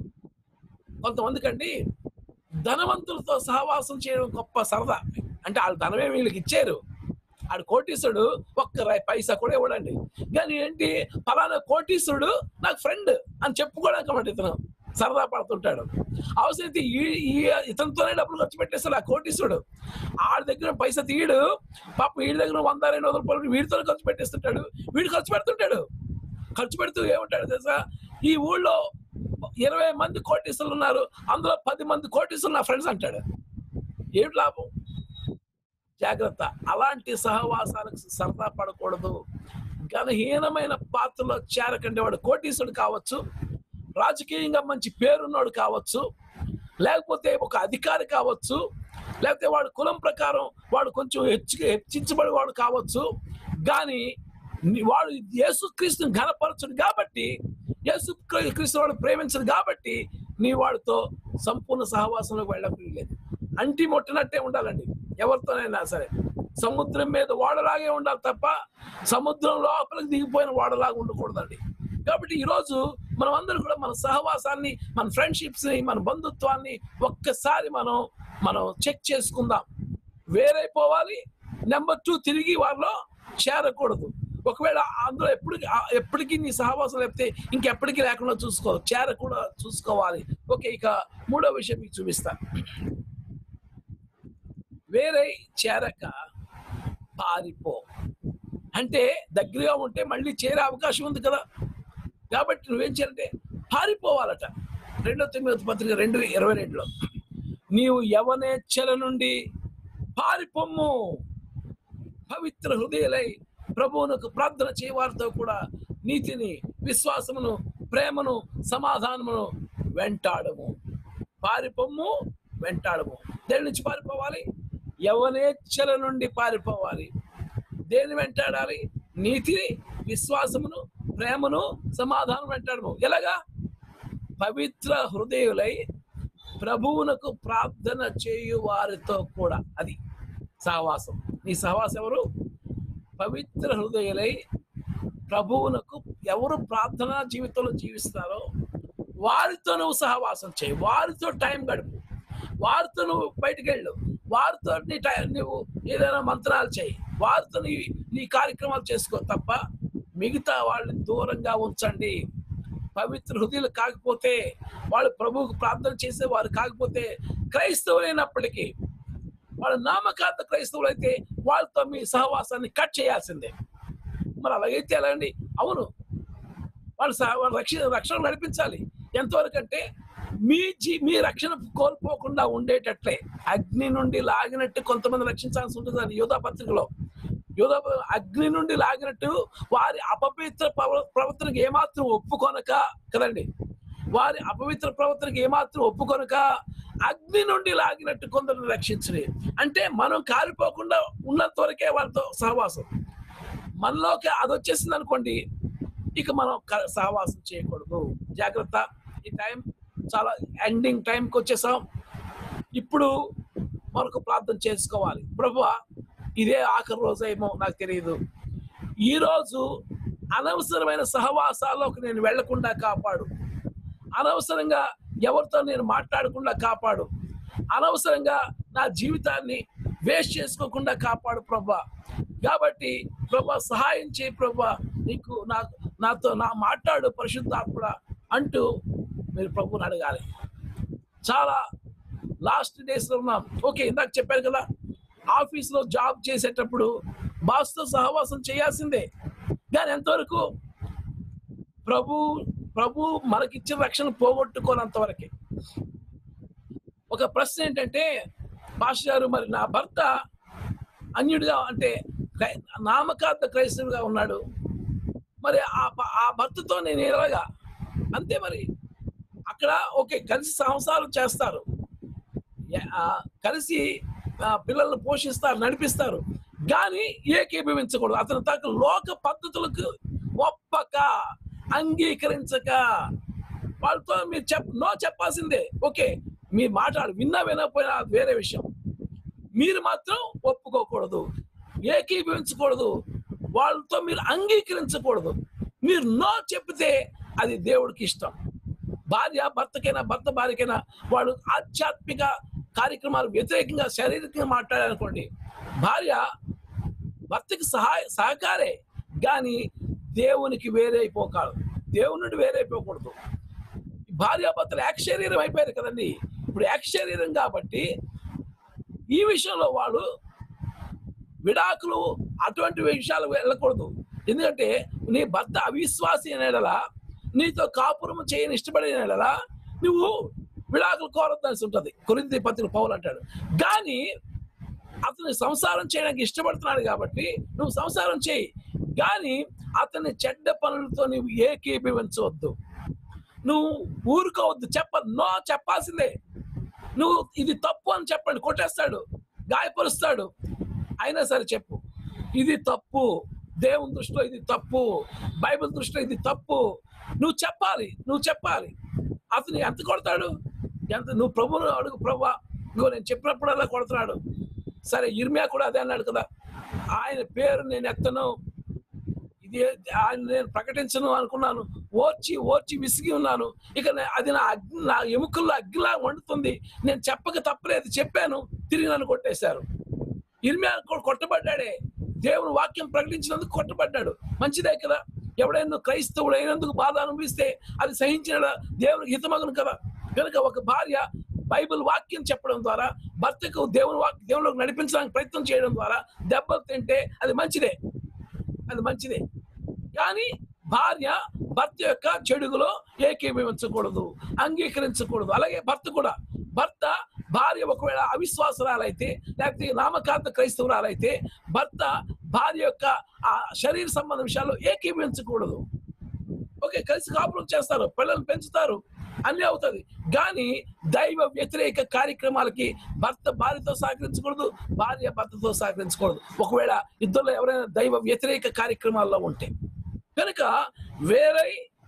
కొంతమందికండి ధనవంతులతో సహవాసం చేయడం గొప్ప సరదా అంటే వాళ్ళు ధనమే వీళ్ళకి ఇచ్చారు ఆడు కోటీశ్వరుడు ఒక్క రై- పైసా కూడా ఇవ్వడండి కానీ ఏంటి ఫలానా కోటీశ్వరుడు నాకు ఫ్రెండ్ అని చెప్పుకోవడానికి అన్నమాట ఇతను సరదా పడుతుంటాడు అవసరం ఈ ఈ ఇతనితోనే డబ్బులు ఖర్చు పెట్టేస్తాడు ఆ కోటీశ్వరుడు ఆడి దగ్గర పైసా తీయడు పాప వీడి దగ్గర వంద రెండు వందల రూపాయలు వీడితో ఖర్చు పెట్టేస్తుంటాడు వీడు ఖర్చు పెడుతుంటాడు ఖర్చు పెడుతూ ఏమంటాడు తెలుసా ఈ ఊళ్ళో ఇరవై మంది కోటీసులు ఉన్నారు అందులో పది మంది కోటీసులు నా ఫ్రెండ్స్ అంటాడు ఏమిటి లాభం జాగ్రత్త అలాంటి సహవాసాలకు సరదా పడకూడదు ఘనహీనమైన పాత్రలో చేరకండి వాడు కోటీసుడు కావచ్చు రాజకీయంగా మంచి పేరున్నోడు కావచ్చు లేకపోతే ఒక అధికారి కావచ్చు లేకపోతే వాడు కులం ప్రకారం వాడు కొంచెం హెచ్చు హెచ్చించబడి వాడు కావచ్చు కానీ ని- వాడు యేసుక్రీస్తుని ఘనపరచుడు కాబట్టి యేసు క్రీస్తు వాడు ప్రేమించడు కాబట్టి నీ వాడితో సంపూర్ణ సహవాసంలోకి వెళ్ళకు లేదు అంటి ముట్టినట్టే ఉండాలండి ఎవరితోనైనా సరే సముద్రం మీద వాడలాగే ఉండాలి తప్ప సముద్రం లోపలికి దిగిపోయిన వాడలాగా ఉండకూడదండి కాబట్టి ఈరోజు మనం అందరూ కూడా మన సహవాసాన్ని మన ఫ్రెండ్షిప్స్ ని మన బంధుత్వాన్ని ఒక్కసారి మనం మనం చెక్ చేసుకుందాం వేరైపోవాలి నెంబర్ టూ తిరిగి వారిలో చేరకూడదు ఒకవేళ అందులో ఎప్పుడు ఎప్పటికీ నీ సహవాసం లేకపోతే ఇంకెప్పటికీ లేకుండా చూసుకో చేర కూడా చూసుకోవాలి ఓకే ఇక మూడో విషయం మీకు చూపిస్తాను వేరే చేరక పారిపో అంటే దగ్గరగా ఉంటే మళ్ళీ చేరే అవకాశం ఉంది కదా కాబట్టి నువ్వేం చేయాలంటే పారిపోవాలట రెండో తొమ్మిది పత్రిక రెండు ఇరవై రెండులో నీవు యవనేచ్ఛల నుండి పారిపోమ్ము పవిత్ర హృదయులై ప్రభువునకు ప్రార్థన చేయవారితో కూడా నీతిని విశ్వాసమును ప్రేమను సమాధానమును వెంటాడము పారిపోమ్ము వెంటాడము దేని నుంచి పారిపోవాలి యవనేచ్ఛల నుండి పారిపోవాలి దేని వెంటాడాలి నీతిని విశ్వాసమును ప్రేమను సమాధానం వెంటాడము ఎలాగా పవిత్ర హృదయులై ప్రభువునకు ప్రార్థన చేయు వారితో కూడా అది సహవాసం నీ సహవాసం ఎవరు పవిత్ర హృదయులై ప్రభువునకు ఎవరు ప్రార్థనా జీవితంలో జీవిస్తారో వారితో నువ్వు సహవాసం చేయి వారితో టైం గడుపు వారితో నువ్వు బయటికి వెళ్ళు వారితో నీ టైం నువ్వు ఏదైనా మంత్రాలు చేయి వారితో నీ నీ కార్యక్రమాలు చేసుకో తప్ప మిగతా వాళ్ళని దూరంగా ఉంచండి పవిత్ర హృదయాలు కాకపోతే వాళ్ళు ప్రభువుకు ప్రార్థన చేసే వారు కాకపోతే క్రైస్తవులైనప్పటికీ వాళ్ళ నామకార్థ క్రైస్తవులు అయితే వాళ్ళతో మీ సహవాసాన్ని కట్ చేయాల్సిందే మరి అలాగైతే ఎలా అండి అవును వాళ్ళు సహ వాళ్ళ రక్షణ రక్షణ నడిపించాలి ఎంతవరకు అంటే మీ జీ మీ రక్షణ కోల్పోకుండా ఉండేటట్లే అగ్ని నుండి లాగినట్టు కొంతమంది రక్షించాల్సి ఉంటుంది అని యోధా పత్రికలో యోధా అగ్ని నుండి లాగినట్టు వారి అపవిత్ర ప్రవ- ప్రవర్తనకు ఏమాత్రం ఒప్పుకొనక కదండి వారి అపవిత్ర ప్రవర్తనకు ఏమాత్రం ఒప్పుకొనక అగ్ని నుండి లాగినట్టు కొందరు రక్షించని అంటే మనం కాలిపోకుండా ఉన్నంత వరకే వాళ్ళతో సహవాసం మనలోకి అది వచ్చేసింది అనుకోండి ఇక మనం క- సహవాసం చేయకూడదు జాగ్రత్త ఈ టైం చాలా ఎండింగ్ టైంకి వచ్చేసాం ఇప్పుడు మనకు ప్రార్థన చేసుకోవాలి ప్రభు ఇదే ఆఖరి రోజు ఏమో నాకు తెలియదు ఈ రోజు అనవసరమైన సహవాసాల్లోకి నేను వెళ్లకుండా కాపాడు అనవసరంగా ఎవరితో నేను మాట్లాడకుండా కాపాడు అనవసరంగా నా జీవితాన్ని వేస్ట్ చేసుకోకుండా కాపాడు ప్రభా కాబట్టి ప్రభా సహాయం చేయి ప్రభా నీకు నాకు నాతో నా మాట్లాడు పరిశుద్ధాత్ముడ అంటూ మీరు ప్రభుని అడగాలి చాలా లాస్ట్ డేస్ లో ఉన్నాం ఓకే ఇందాక చెప్పారు కదా ఆఫీస్ లో జాబ్ చేసేటప్పుడు బాస్ తో సహవాసం చేయాల్సిందే కానీ ఎంతవరకు ప్రభు ప్రభు మనకిచ్చిన రక్షణ పోగొట్టుకోనంత వరకే ఒక ప్రశ్న ఏంటంటే పాస్టర్ గారు మరి నా భర్త అన్యుడిగా అంటే క్రై- నామకార్థ క్రైస్తవుడిగా ఉన్నాడు మరి ఆ భ- ఆ భర్తతో నేను ఎలాగా అంతే మరి అక్కడ ఓకే కలిసి సంసారం చేస్తారు ఏ- ఆ, కలిసి ఆ, పిల్లల్ని పోషిస్తారు నడిపిస్తారు కానీ ఏకీభవించకూడదు అతని తగ్గ లోక పద్ధతులకు ఒప్పక అంగీకరించక వాళ్ళతో మీరు చెప్ నో చెప్పాల్సిందే ఓకే మీ మాట్లాడు విన్నా వినకపోయినా అది వేరే విషయం మీరు మాత్రం ఒప్పుకోకూడదు ఏకీభవించకూడదు వాళ్ళతో మీరు అంగీకరించకూడదు మీరు నో చెప్తే అది దేవుడికి ఇష్టం భార్య భర్తకైనా భర్త భార్యకైనా వాళ్ళు ఆధ్యాత్మిక కార్యక్రమాలు వ్యతిరేకంగా శారీరకంగా మాట్లాడారనుకోండి భార్య భర్తకి సహాయ సహకారే కానీ దేవునికి వేరైపోకాదు దేవుని నుండి వేరైపోకూడదు భార్యాభర్తలు ఏక శరీరం అయిపోయారు కదండి ఇప్పుడు ఏక శరీరం కాబట్టి ఈ విషయంలో వాళ్ళు విడాకులు అటువంటి విషయాలు వెళ్ళకూడదు ఎందుకంటే నీ భర్త అవిశ్వాసి అనేలా నీతో కాపురం చేయని ఇష్టపడిన నెలలా నువ్వు విడాకులు కోరద్దాల్సి ఉంటుంది కొరింది పత్రిక పౌలు అంటాడు కానీ అతని సంసారం చేయడానికి ఇష్టపడుతున్నాడు కాబట్టి నువ్వు సంసారం చేయి కానీ అతని చెడ్డ పనులతో నువ్వు ఏకీభవించవద్దు నువ్వు ఊరుకోవద్దు చెప్ప నో చెప్పాల్సిందే నువ్వు ఇది తప్పు అని చెప్పండి కొట్టేస్తాడు గాయపరుస్తాడు అయినా సరే చెప్పు ఇది తప్పు దేవుని దృష్టిలో ఇది తప్పు బైబిల్ దృష్టిలో ఇది తప్పు నువ్వు చెప్పాలి నువ్వు చెప్పాలి అతను ఎంత కొడతాడు ఎంత నువ్వు ప్రభువును అడుగు ప్రభు ఇంకో నేను చెప్పినప్పుడల్లా కొడుతున్నాడు సరే ఇర్మియా కూడా అదే అన్నాడు కదా ఆయన పేరు నేను ఎత్తను ఇది ఆయన నేను ప్రకటించను అనుకున్నాను ఓర్చి ఓర్చి విసిగి ఉన్నాను ఇక నే- అది నా అగ్ని నా ఎముకల్లో అగ్నిలా వండుతుంది నేను చెప్పక తప్పలేదు చెప్పాను తిరిగి నన్ను కొట్టేశారు ఇర్మియా కూడా కొట్టబడ్డాడే దేవుని వాక్యం ప్రకటించినందుకు కొట్టబడ్డాడు మంచిదే కదా ఎవడైనా నువ్వు క్రైస్తవుడు అయినందుకు బాధ అనుభవిస్తే అది సహించిన దేవునికి హితమగును కదా కనుక ఒక భార్య బైబిల్ వాక్యం చెప్పడం ద్వారా భర్తకు దేవుని వాక్యం దేవునికి నడిపించడానికి ప్రయత్నం చేయడం ద్వారా దెబ్బలు తింటే అది మంచిదే అది మంచిదే కానీ భార్య భర్త యొక్క చెడుగులో ఏకీభవించకూడదు అంగీకరించకూడదు అలాగే భర్త కూడా భర్త భార్య ఒకవేళ అవిశ్వాసరాలైతే లేకపోతే నామకాంత క్రైస్తవురాలైతే భర్త భార్య యొక్క ఆ శరీర సంబంధ విషయాల్లో ఏకీభవించకూడదు ఓకే కలిసి కాపురం చేస్తారు పిల్లలు పెంచుతారు అన్నీ అవుతుంది కానీ దైవ వ్యతిరేక కార్యక్రమాలకి భర్త భార్యతో సహకరించకూడదు భార్య భర్తతో సహకరించకూడదు ఒకవేళ ఇద్దరు ఎవరైనా దైవ వ్యతిరేక కార్యక్రమాల్లో ఉంటే కనుక వేరే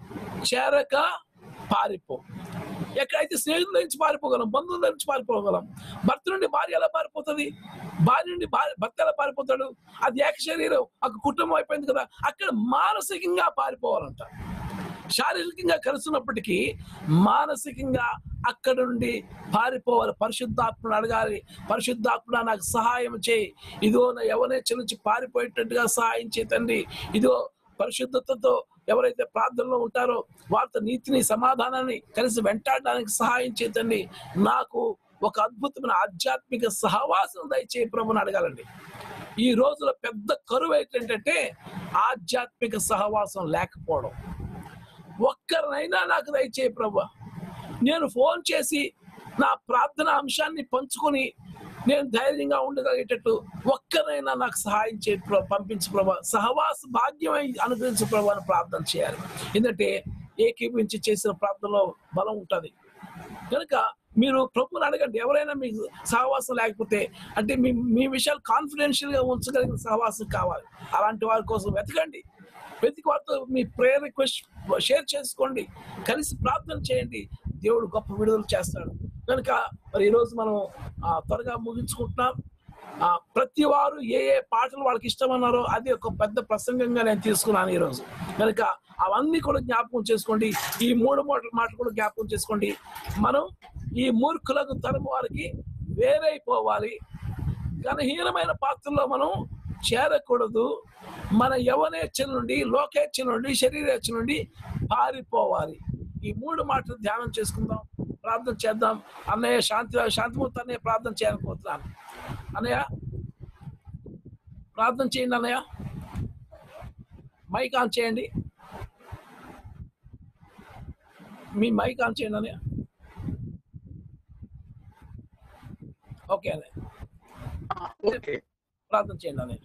చేరక పారిపో ఎక్కడైతే స్నేహితుల నుంచి పారిపోగలం బంధువుల నుంచి పారిపోగలం భర్త నుండి భార్య ఎలా పారిపోతుంది భార్య నుండి భార్య భర్త ఎలా పారిపోతాడు అది ఏక శరీరం ఒక కుటుంబం అయిపోయింది కదా అక్కడ మానసికంగా పారిపోవాలంట శారీరకంగా కలుసున్నప్పటికీ మానసికంగా అక్కడ నుండి పారిపోవాలి పరిశుద్ధాత్మను అడగాలి పరిశుద్ధాత్మ నాకు సహాయం చేయి ఇదిగో నా ఎవరైనా నుంచి పారిపోయేటట్టుగా సహాయం చేయి తండ్రి ఇదిగో పరిశుద్ధతతో ఎవరైతే ప్రార్థనలో ఉంటారో వారితో నీతిని సమాధానాన్ని కలిసి వెంటాడడానికి సహాయం చేతండి నాకు ఒక అద్భుతమైన ఆధ్యాత్మిక సహవాసం దయచేయి ప్రభుని అడగాలండి ఈ రోజుల పెద్ద కరువు ఏంటంటే ఆధ్యాత్మిక సహవాసం లేకపోవడం ఒక్కరినైనా నాకు దయచేయి ప్రభు నేను ఫోన్ చేసి నా ప్రార్థన అంశాన్ని పంచుకొని నేను ధైర్యంగా ఉండగలిగేటట్టు ఒక్కరైనా నాకు సహాయం చే ప్ర- పంపించు ప్రభా సహవాస భాగ్యం అనుగ్రహించు ప్రభా అని ప్రార్థన చేయాలి ఎందుకంటే ఏకీభించి చేసిన ప్రార్థనలో బలం ఉంటుంది కనుక మీరు ప్రభుని అడగండి ఎవరైనా మీకు సహవాసం లేకపోతే అంటే మీ మీ విషయాలు కాన్ఫిడెన్షియల్ గా ఉంచగలిగిన సహవాసం కావాలి అలాంటి వారి కోసం వెతకండి వెతికి వారితో మీ ప్రేయర్ రిక్వెస్ట్ షేర్ చేసుకోండి కలిసి ప్రార్థన చేయండి దేవుడు గొప్ప విడుదల చేస్తాడు కనుక మరి ఈరోజు మనం ఆ, త్వరగా ముగించుకుంటున్నాం ఆ, ప్రతి వారు ఏ ఏ పాటలు వాళ్ళకి ఇష్టమన్నారో అది ఒక పెద్ద ప్రసంగంగా నేను తీసుకున్నాను ఈరోజు కనుక అవన్నీ కూడా జ్ఞాపకం చేసుకోండి ఈ మూడు మాటలు మాటలు కూడా జ్ఞాపకం చేసుకోండి మనం ఈ మూర్ఖులకు తరము వారికి వేరైపోవాలి ఘనహీనమైన పాత్రలో మనం చేరకూడదు మన యవనేచ్ఛ నుండి లోకేచ్ఛ నుండి శరీరేచ్ఛ నుండి పారిపోవాలి ఈ మూడు మాటలు ధ్యానం చేసుకుందాం ప్రార్థన చేద్దాం అన్నయ్య శాంతి శాంతిమూర్తి అన్నయ్య ప్రార్థన చేయాలనుకుంటున్నాను అన్నయ్య ప్రార్థన చేయండి అన్నయ్య మైక్ ఆన్ చేయండి మీ మైక్ ఆన్ చేయండి అన్నయ్య ఓకే అన్నయ్య ఓకే ప్రార్థన చేయండి అన్నయ్య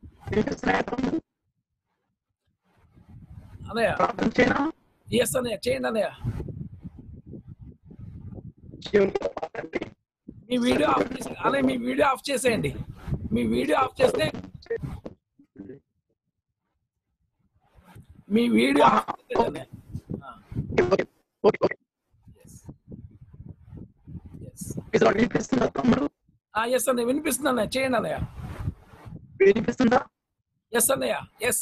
అన్నయ్య ఎస్ అన్నయ్య చేయండి అన్నయ్య మీ వీడియో ఆఫ్ చేసి అన్నయ్య మీ వీడియో ఆఫ్ చేసేయండి మీ వీడియో ఆఫ్ చేస్తే మీ వీడియో ఆఫ్ చేసేయండి అన్నయ్య ఎస్ అన్నయ్య వినిపిస్తుంది అన్నయ్య చేయండి అన్నయ్య వినిపిస్తుందా ఎస్ అన్నయ్య ఎస్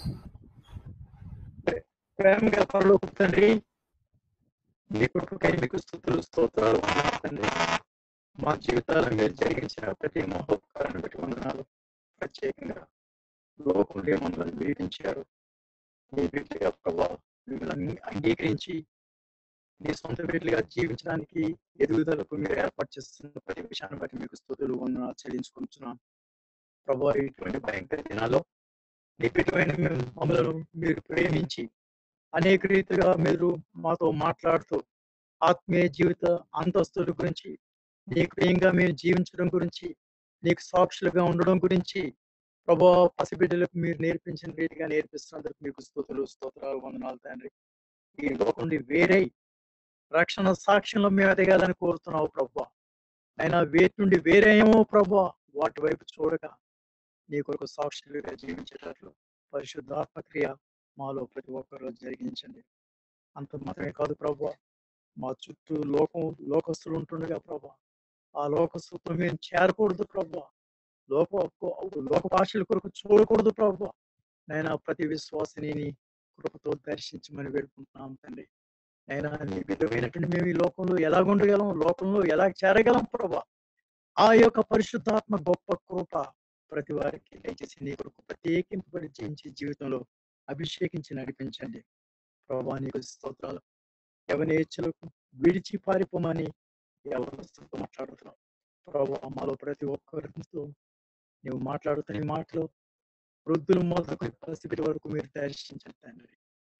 ప్రేమగా పరలోక తండ్రి మీ కొట్టుకై మీకు స్థుతులు స్తోత్రాలు తండ్రి మా జీవితాలను మీరు జరిగించిన ప్రతి మహోపకారాన్ని బట్టి వందనాలు ప్రత్యేకంగా లోకంలో మమ్మల్ని వీడించారు మీ బిడ్డగా ప్రభావ మిమ్మల్ని అంగీకరించి మీ సొంత బిడ్డలుగా జీవించడానికి ఎదుగుదలకు మీరు ఏర్పాటు చేస్తున్న ప్రతి విషయాన్ని బట్టి మీకు స్థుతులు వందనాలు చెల్లించుకుంటున్నాం ప్రభావ ఇటువంటి భయంకర దినాల్లో నిపిటమైన మమ్మలను మీరు ప్రేమించి అనేక రీతిగా మీరు మాతో మాట్లాడుతూ ఆత్మీయ జీవిత అంతస్తుల గురించి నీకు ప్రియంగా మీరు జీవించడం గురించి నీకు సాక్షులుగా ఉండడం గురించి ప్రభా పసిబిడ్డలకు మీరు నేర్పించిన రీతిగా నేర్పిస్తున్నందుకు మీకు స్తోత్రులు స్తోత్రాలు వందనాలు తండ్రి ఈ లోకం నుండి వేరే రక్షణ సాక్ష్యంలో మేము ఎదగాలని కోరుతున్నావు ప్రభా అయినా వేటి నుండి వేరే ఏమో ప్రభా వాటి వైపు చూడక నీ కొరకు సాక్షులుగా జీవించేటట్లు పరిశుద్ధాత్మ క్రియ మాలో ప్రతి ఒక్కరు జరిగించండి అంత మాత్రమే కాదు ప్రభా మా చుట్టూ లోకం లోకస్తులు ఉంటుండగా ప్రభా ఆ లోకస్తులతో మేము చేరకూడదు ప్రభా లోక లోక భాషల కొరకు చూడకూడదు ప్రభా నైనా ప్రతి విశ్వాసిని నీ కృపతో దర్శించమని వేడుకుంటున్నాం తండ్రి అయినా నీ విధమైనటువంటి మేము ఈ లోకంలో ఎలా ఉండగలం లోకంలో ఎలా చేరగలం ప్రభా ఆ యొక్క పరిశుద్ధాత్మ గొప్ప కృప ప్రతి వారికి దయచేసి నీ కొరకు ప్రత్యేకింపబడి జీవించే జీవితంలో అభిషేకించి నడిపించండి ప్రభా నీకు స్తోత్రాలు యవనేచ్ఛలకు విడిచి పారిపోమని యవనస్తులతో మాట్లాడుతున్నాం ప్రభా మాలో ప్రతి ఒక్కరితో నువ్వు మాట్లాడుతున్న ఈ మాటలు వృద్ధులు మొదలుకొని పరిస్థితి వరకు మీరు దర్శించండి తండ్రి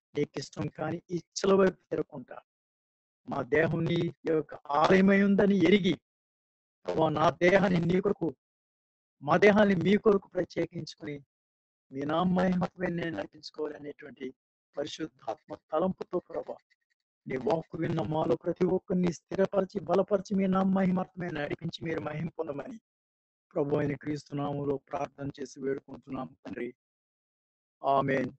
నీకు ఇష్టం కానీ ఇచ్చల వైపు తిరగకుండా మా దేహం నీ యొక్క ఆలయమై ఉందని ఎరిగి ప్రభా నా దేహాన్ని నీ కొరకు మా దేహాన్ని మీ కొరకు ప్రత్యేకించుకుని మీ నామహిమతమే నేను నడిపించుకోవాలనేటువంటి పరిశుద్ధాత్మ తలంపుతో ప్రభా నీ వాక్కు విన్న మాలో ప్రతి ఒక్కరిని స్థిరపరిచి బలపరిచి మీ నామహిమతమే నడిపించి మీరు మహిమ పొందమని ప్రభు అయిన క్రీస్తు నామములో ప్రార్థన చేసి వేడుకుంటున్నాం తండ్రి ఆమెన్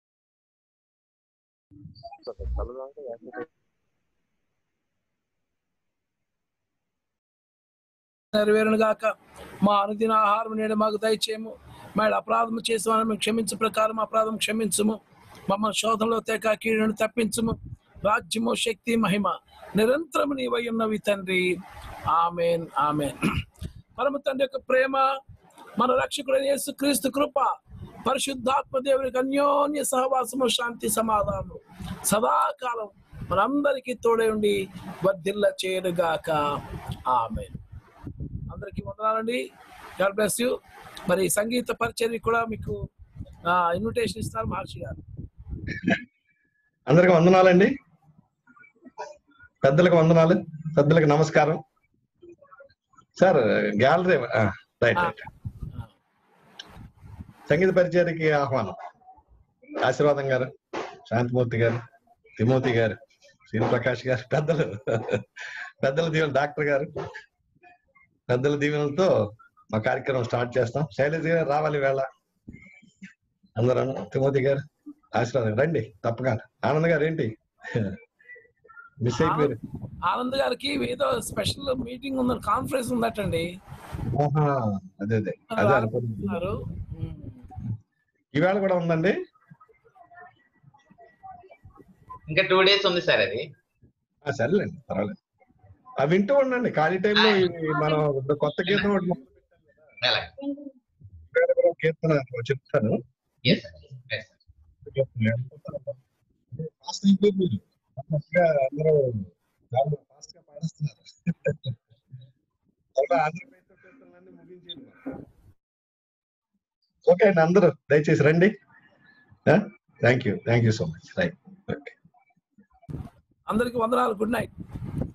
నెరవేరును గాక మా అనుదిన ఆహారం నేడు మాకు దయచేయము మేడ అపరాధం చేసామని మేము క్షమించు ప్రకారం అపరాధం క్షమించుము మమ్మల్ని శోధనలో తేక కీడును తప్పించుము రాజ్యము శక్తి మహిమ నిరంతరం నీవై ఉన్నవి తండ్రి ఆమెన్ ఆమెన్ పరమ తండ్రి యొక్క ప్రేమ మన రక్షకుడైన యేసు క్రీస్తు కృప పరిశుద్ధాత్మ దేవునికి అన్యోన్య సహవాసము శాంతి సమాధానం సదాకాలం మనందరికీ తోడే ఉండి వర్ధిల్ల చేయనుగాక ఆమెన్ అందరికీ వందనాలండి గాడ్ బ్లెస్ యూ మరి సంగీత పరిచయం కూడా మీకు ఇన్విటేషన్ ఇస్తారు మహర్షి గారు అందరికి వందనాలండి పెద్దలకు వందనాలు పెద్దలకు నమస్కారం సార్ గ్యాలరీ రైట్ రైట్ సంగీత పరిచయానికి ఆహ్వానం ఆశీర్వాదం గారు శాంతిమూర్తి గారు తిమోతి గారు శ్రీను ప్రకాష్ గారు పెద్దలు పెద్దల దీవెన డాక్టర్ గారు పెద్దల దీవెనలతో మా కార్యక్రమం స్టార్ట్ చేస్తాం శైలజ గారు రావాలి వేళ అందరూ తిమోతి గారు ఆశీర్వాదం రండి తప్పగా ఆనంద్ గారు ఏంటి మిస్ అయిపోయారు ఆనంద్ గారికి ఏదో స్పెషల్ మీటింగ్ ఉంది కాన్ఫరెన్స్ ఉందటండి ఆహా, అదే అదే అదే అనుకుంటున్నాను ఉన్నారు. ఈవేళ కూడా ఉందండి ఇంకా టూ డేస్ ఉంది సార్ అది ఆ, సర్లేండి పర్వాలేదు అవి వింటూ ఉండండి ఖాళీ టైంలో ఇవి మనం ఇప్పుడు కొత్త గీతం ఒకటి మొదలు అలాగే పెట్టాం కదా, కీర్తన చెప్తాను ఎస్ ఫాస్ట్ అయిపోయింది మీరు ఫాస్ట్గా అందరూ చాలా ఫాస్ట్గా పాడేస్తున్నారు త్వరగా ఆంధ్రప్రదేశ్ కీర్తనలన్నీ ముగించేయండి మరి. ఓకే అండి అందరూ దయచేసి రండి thank you thank you so much right okay అందరికీ వందనాలు గుడ్ నైట్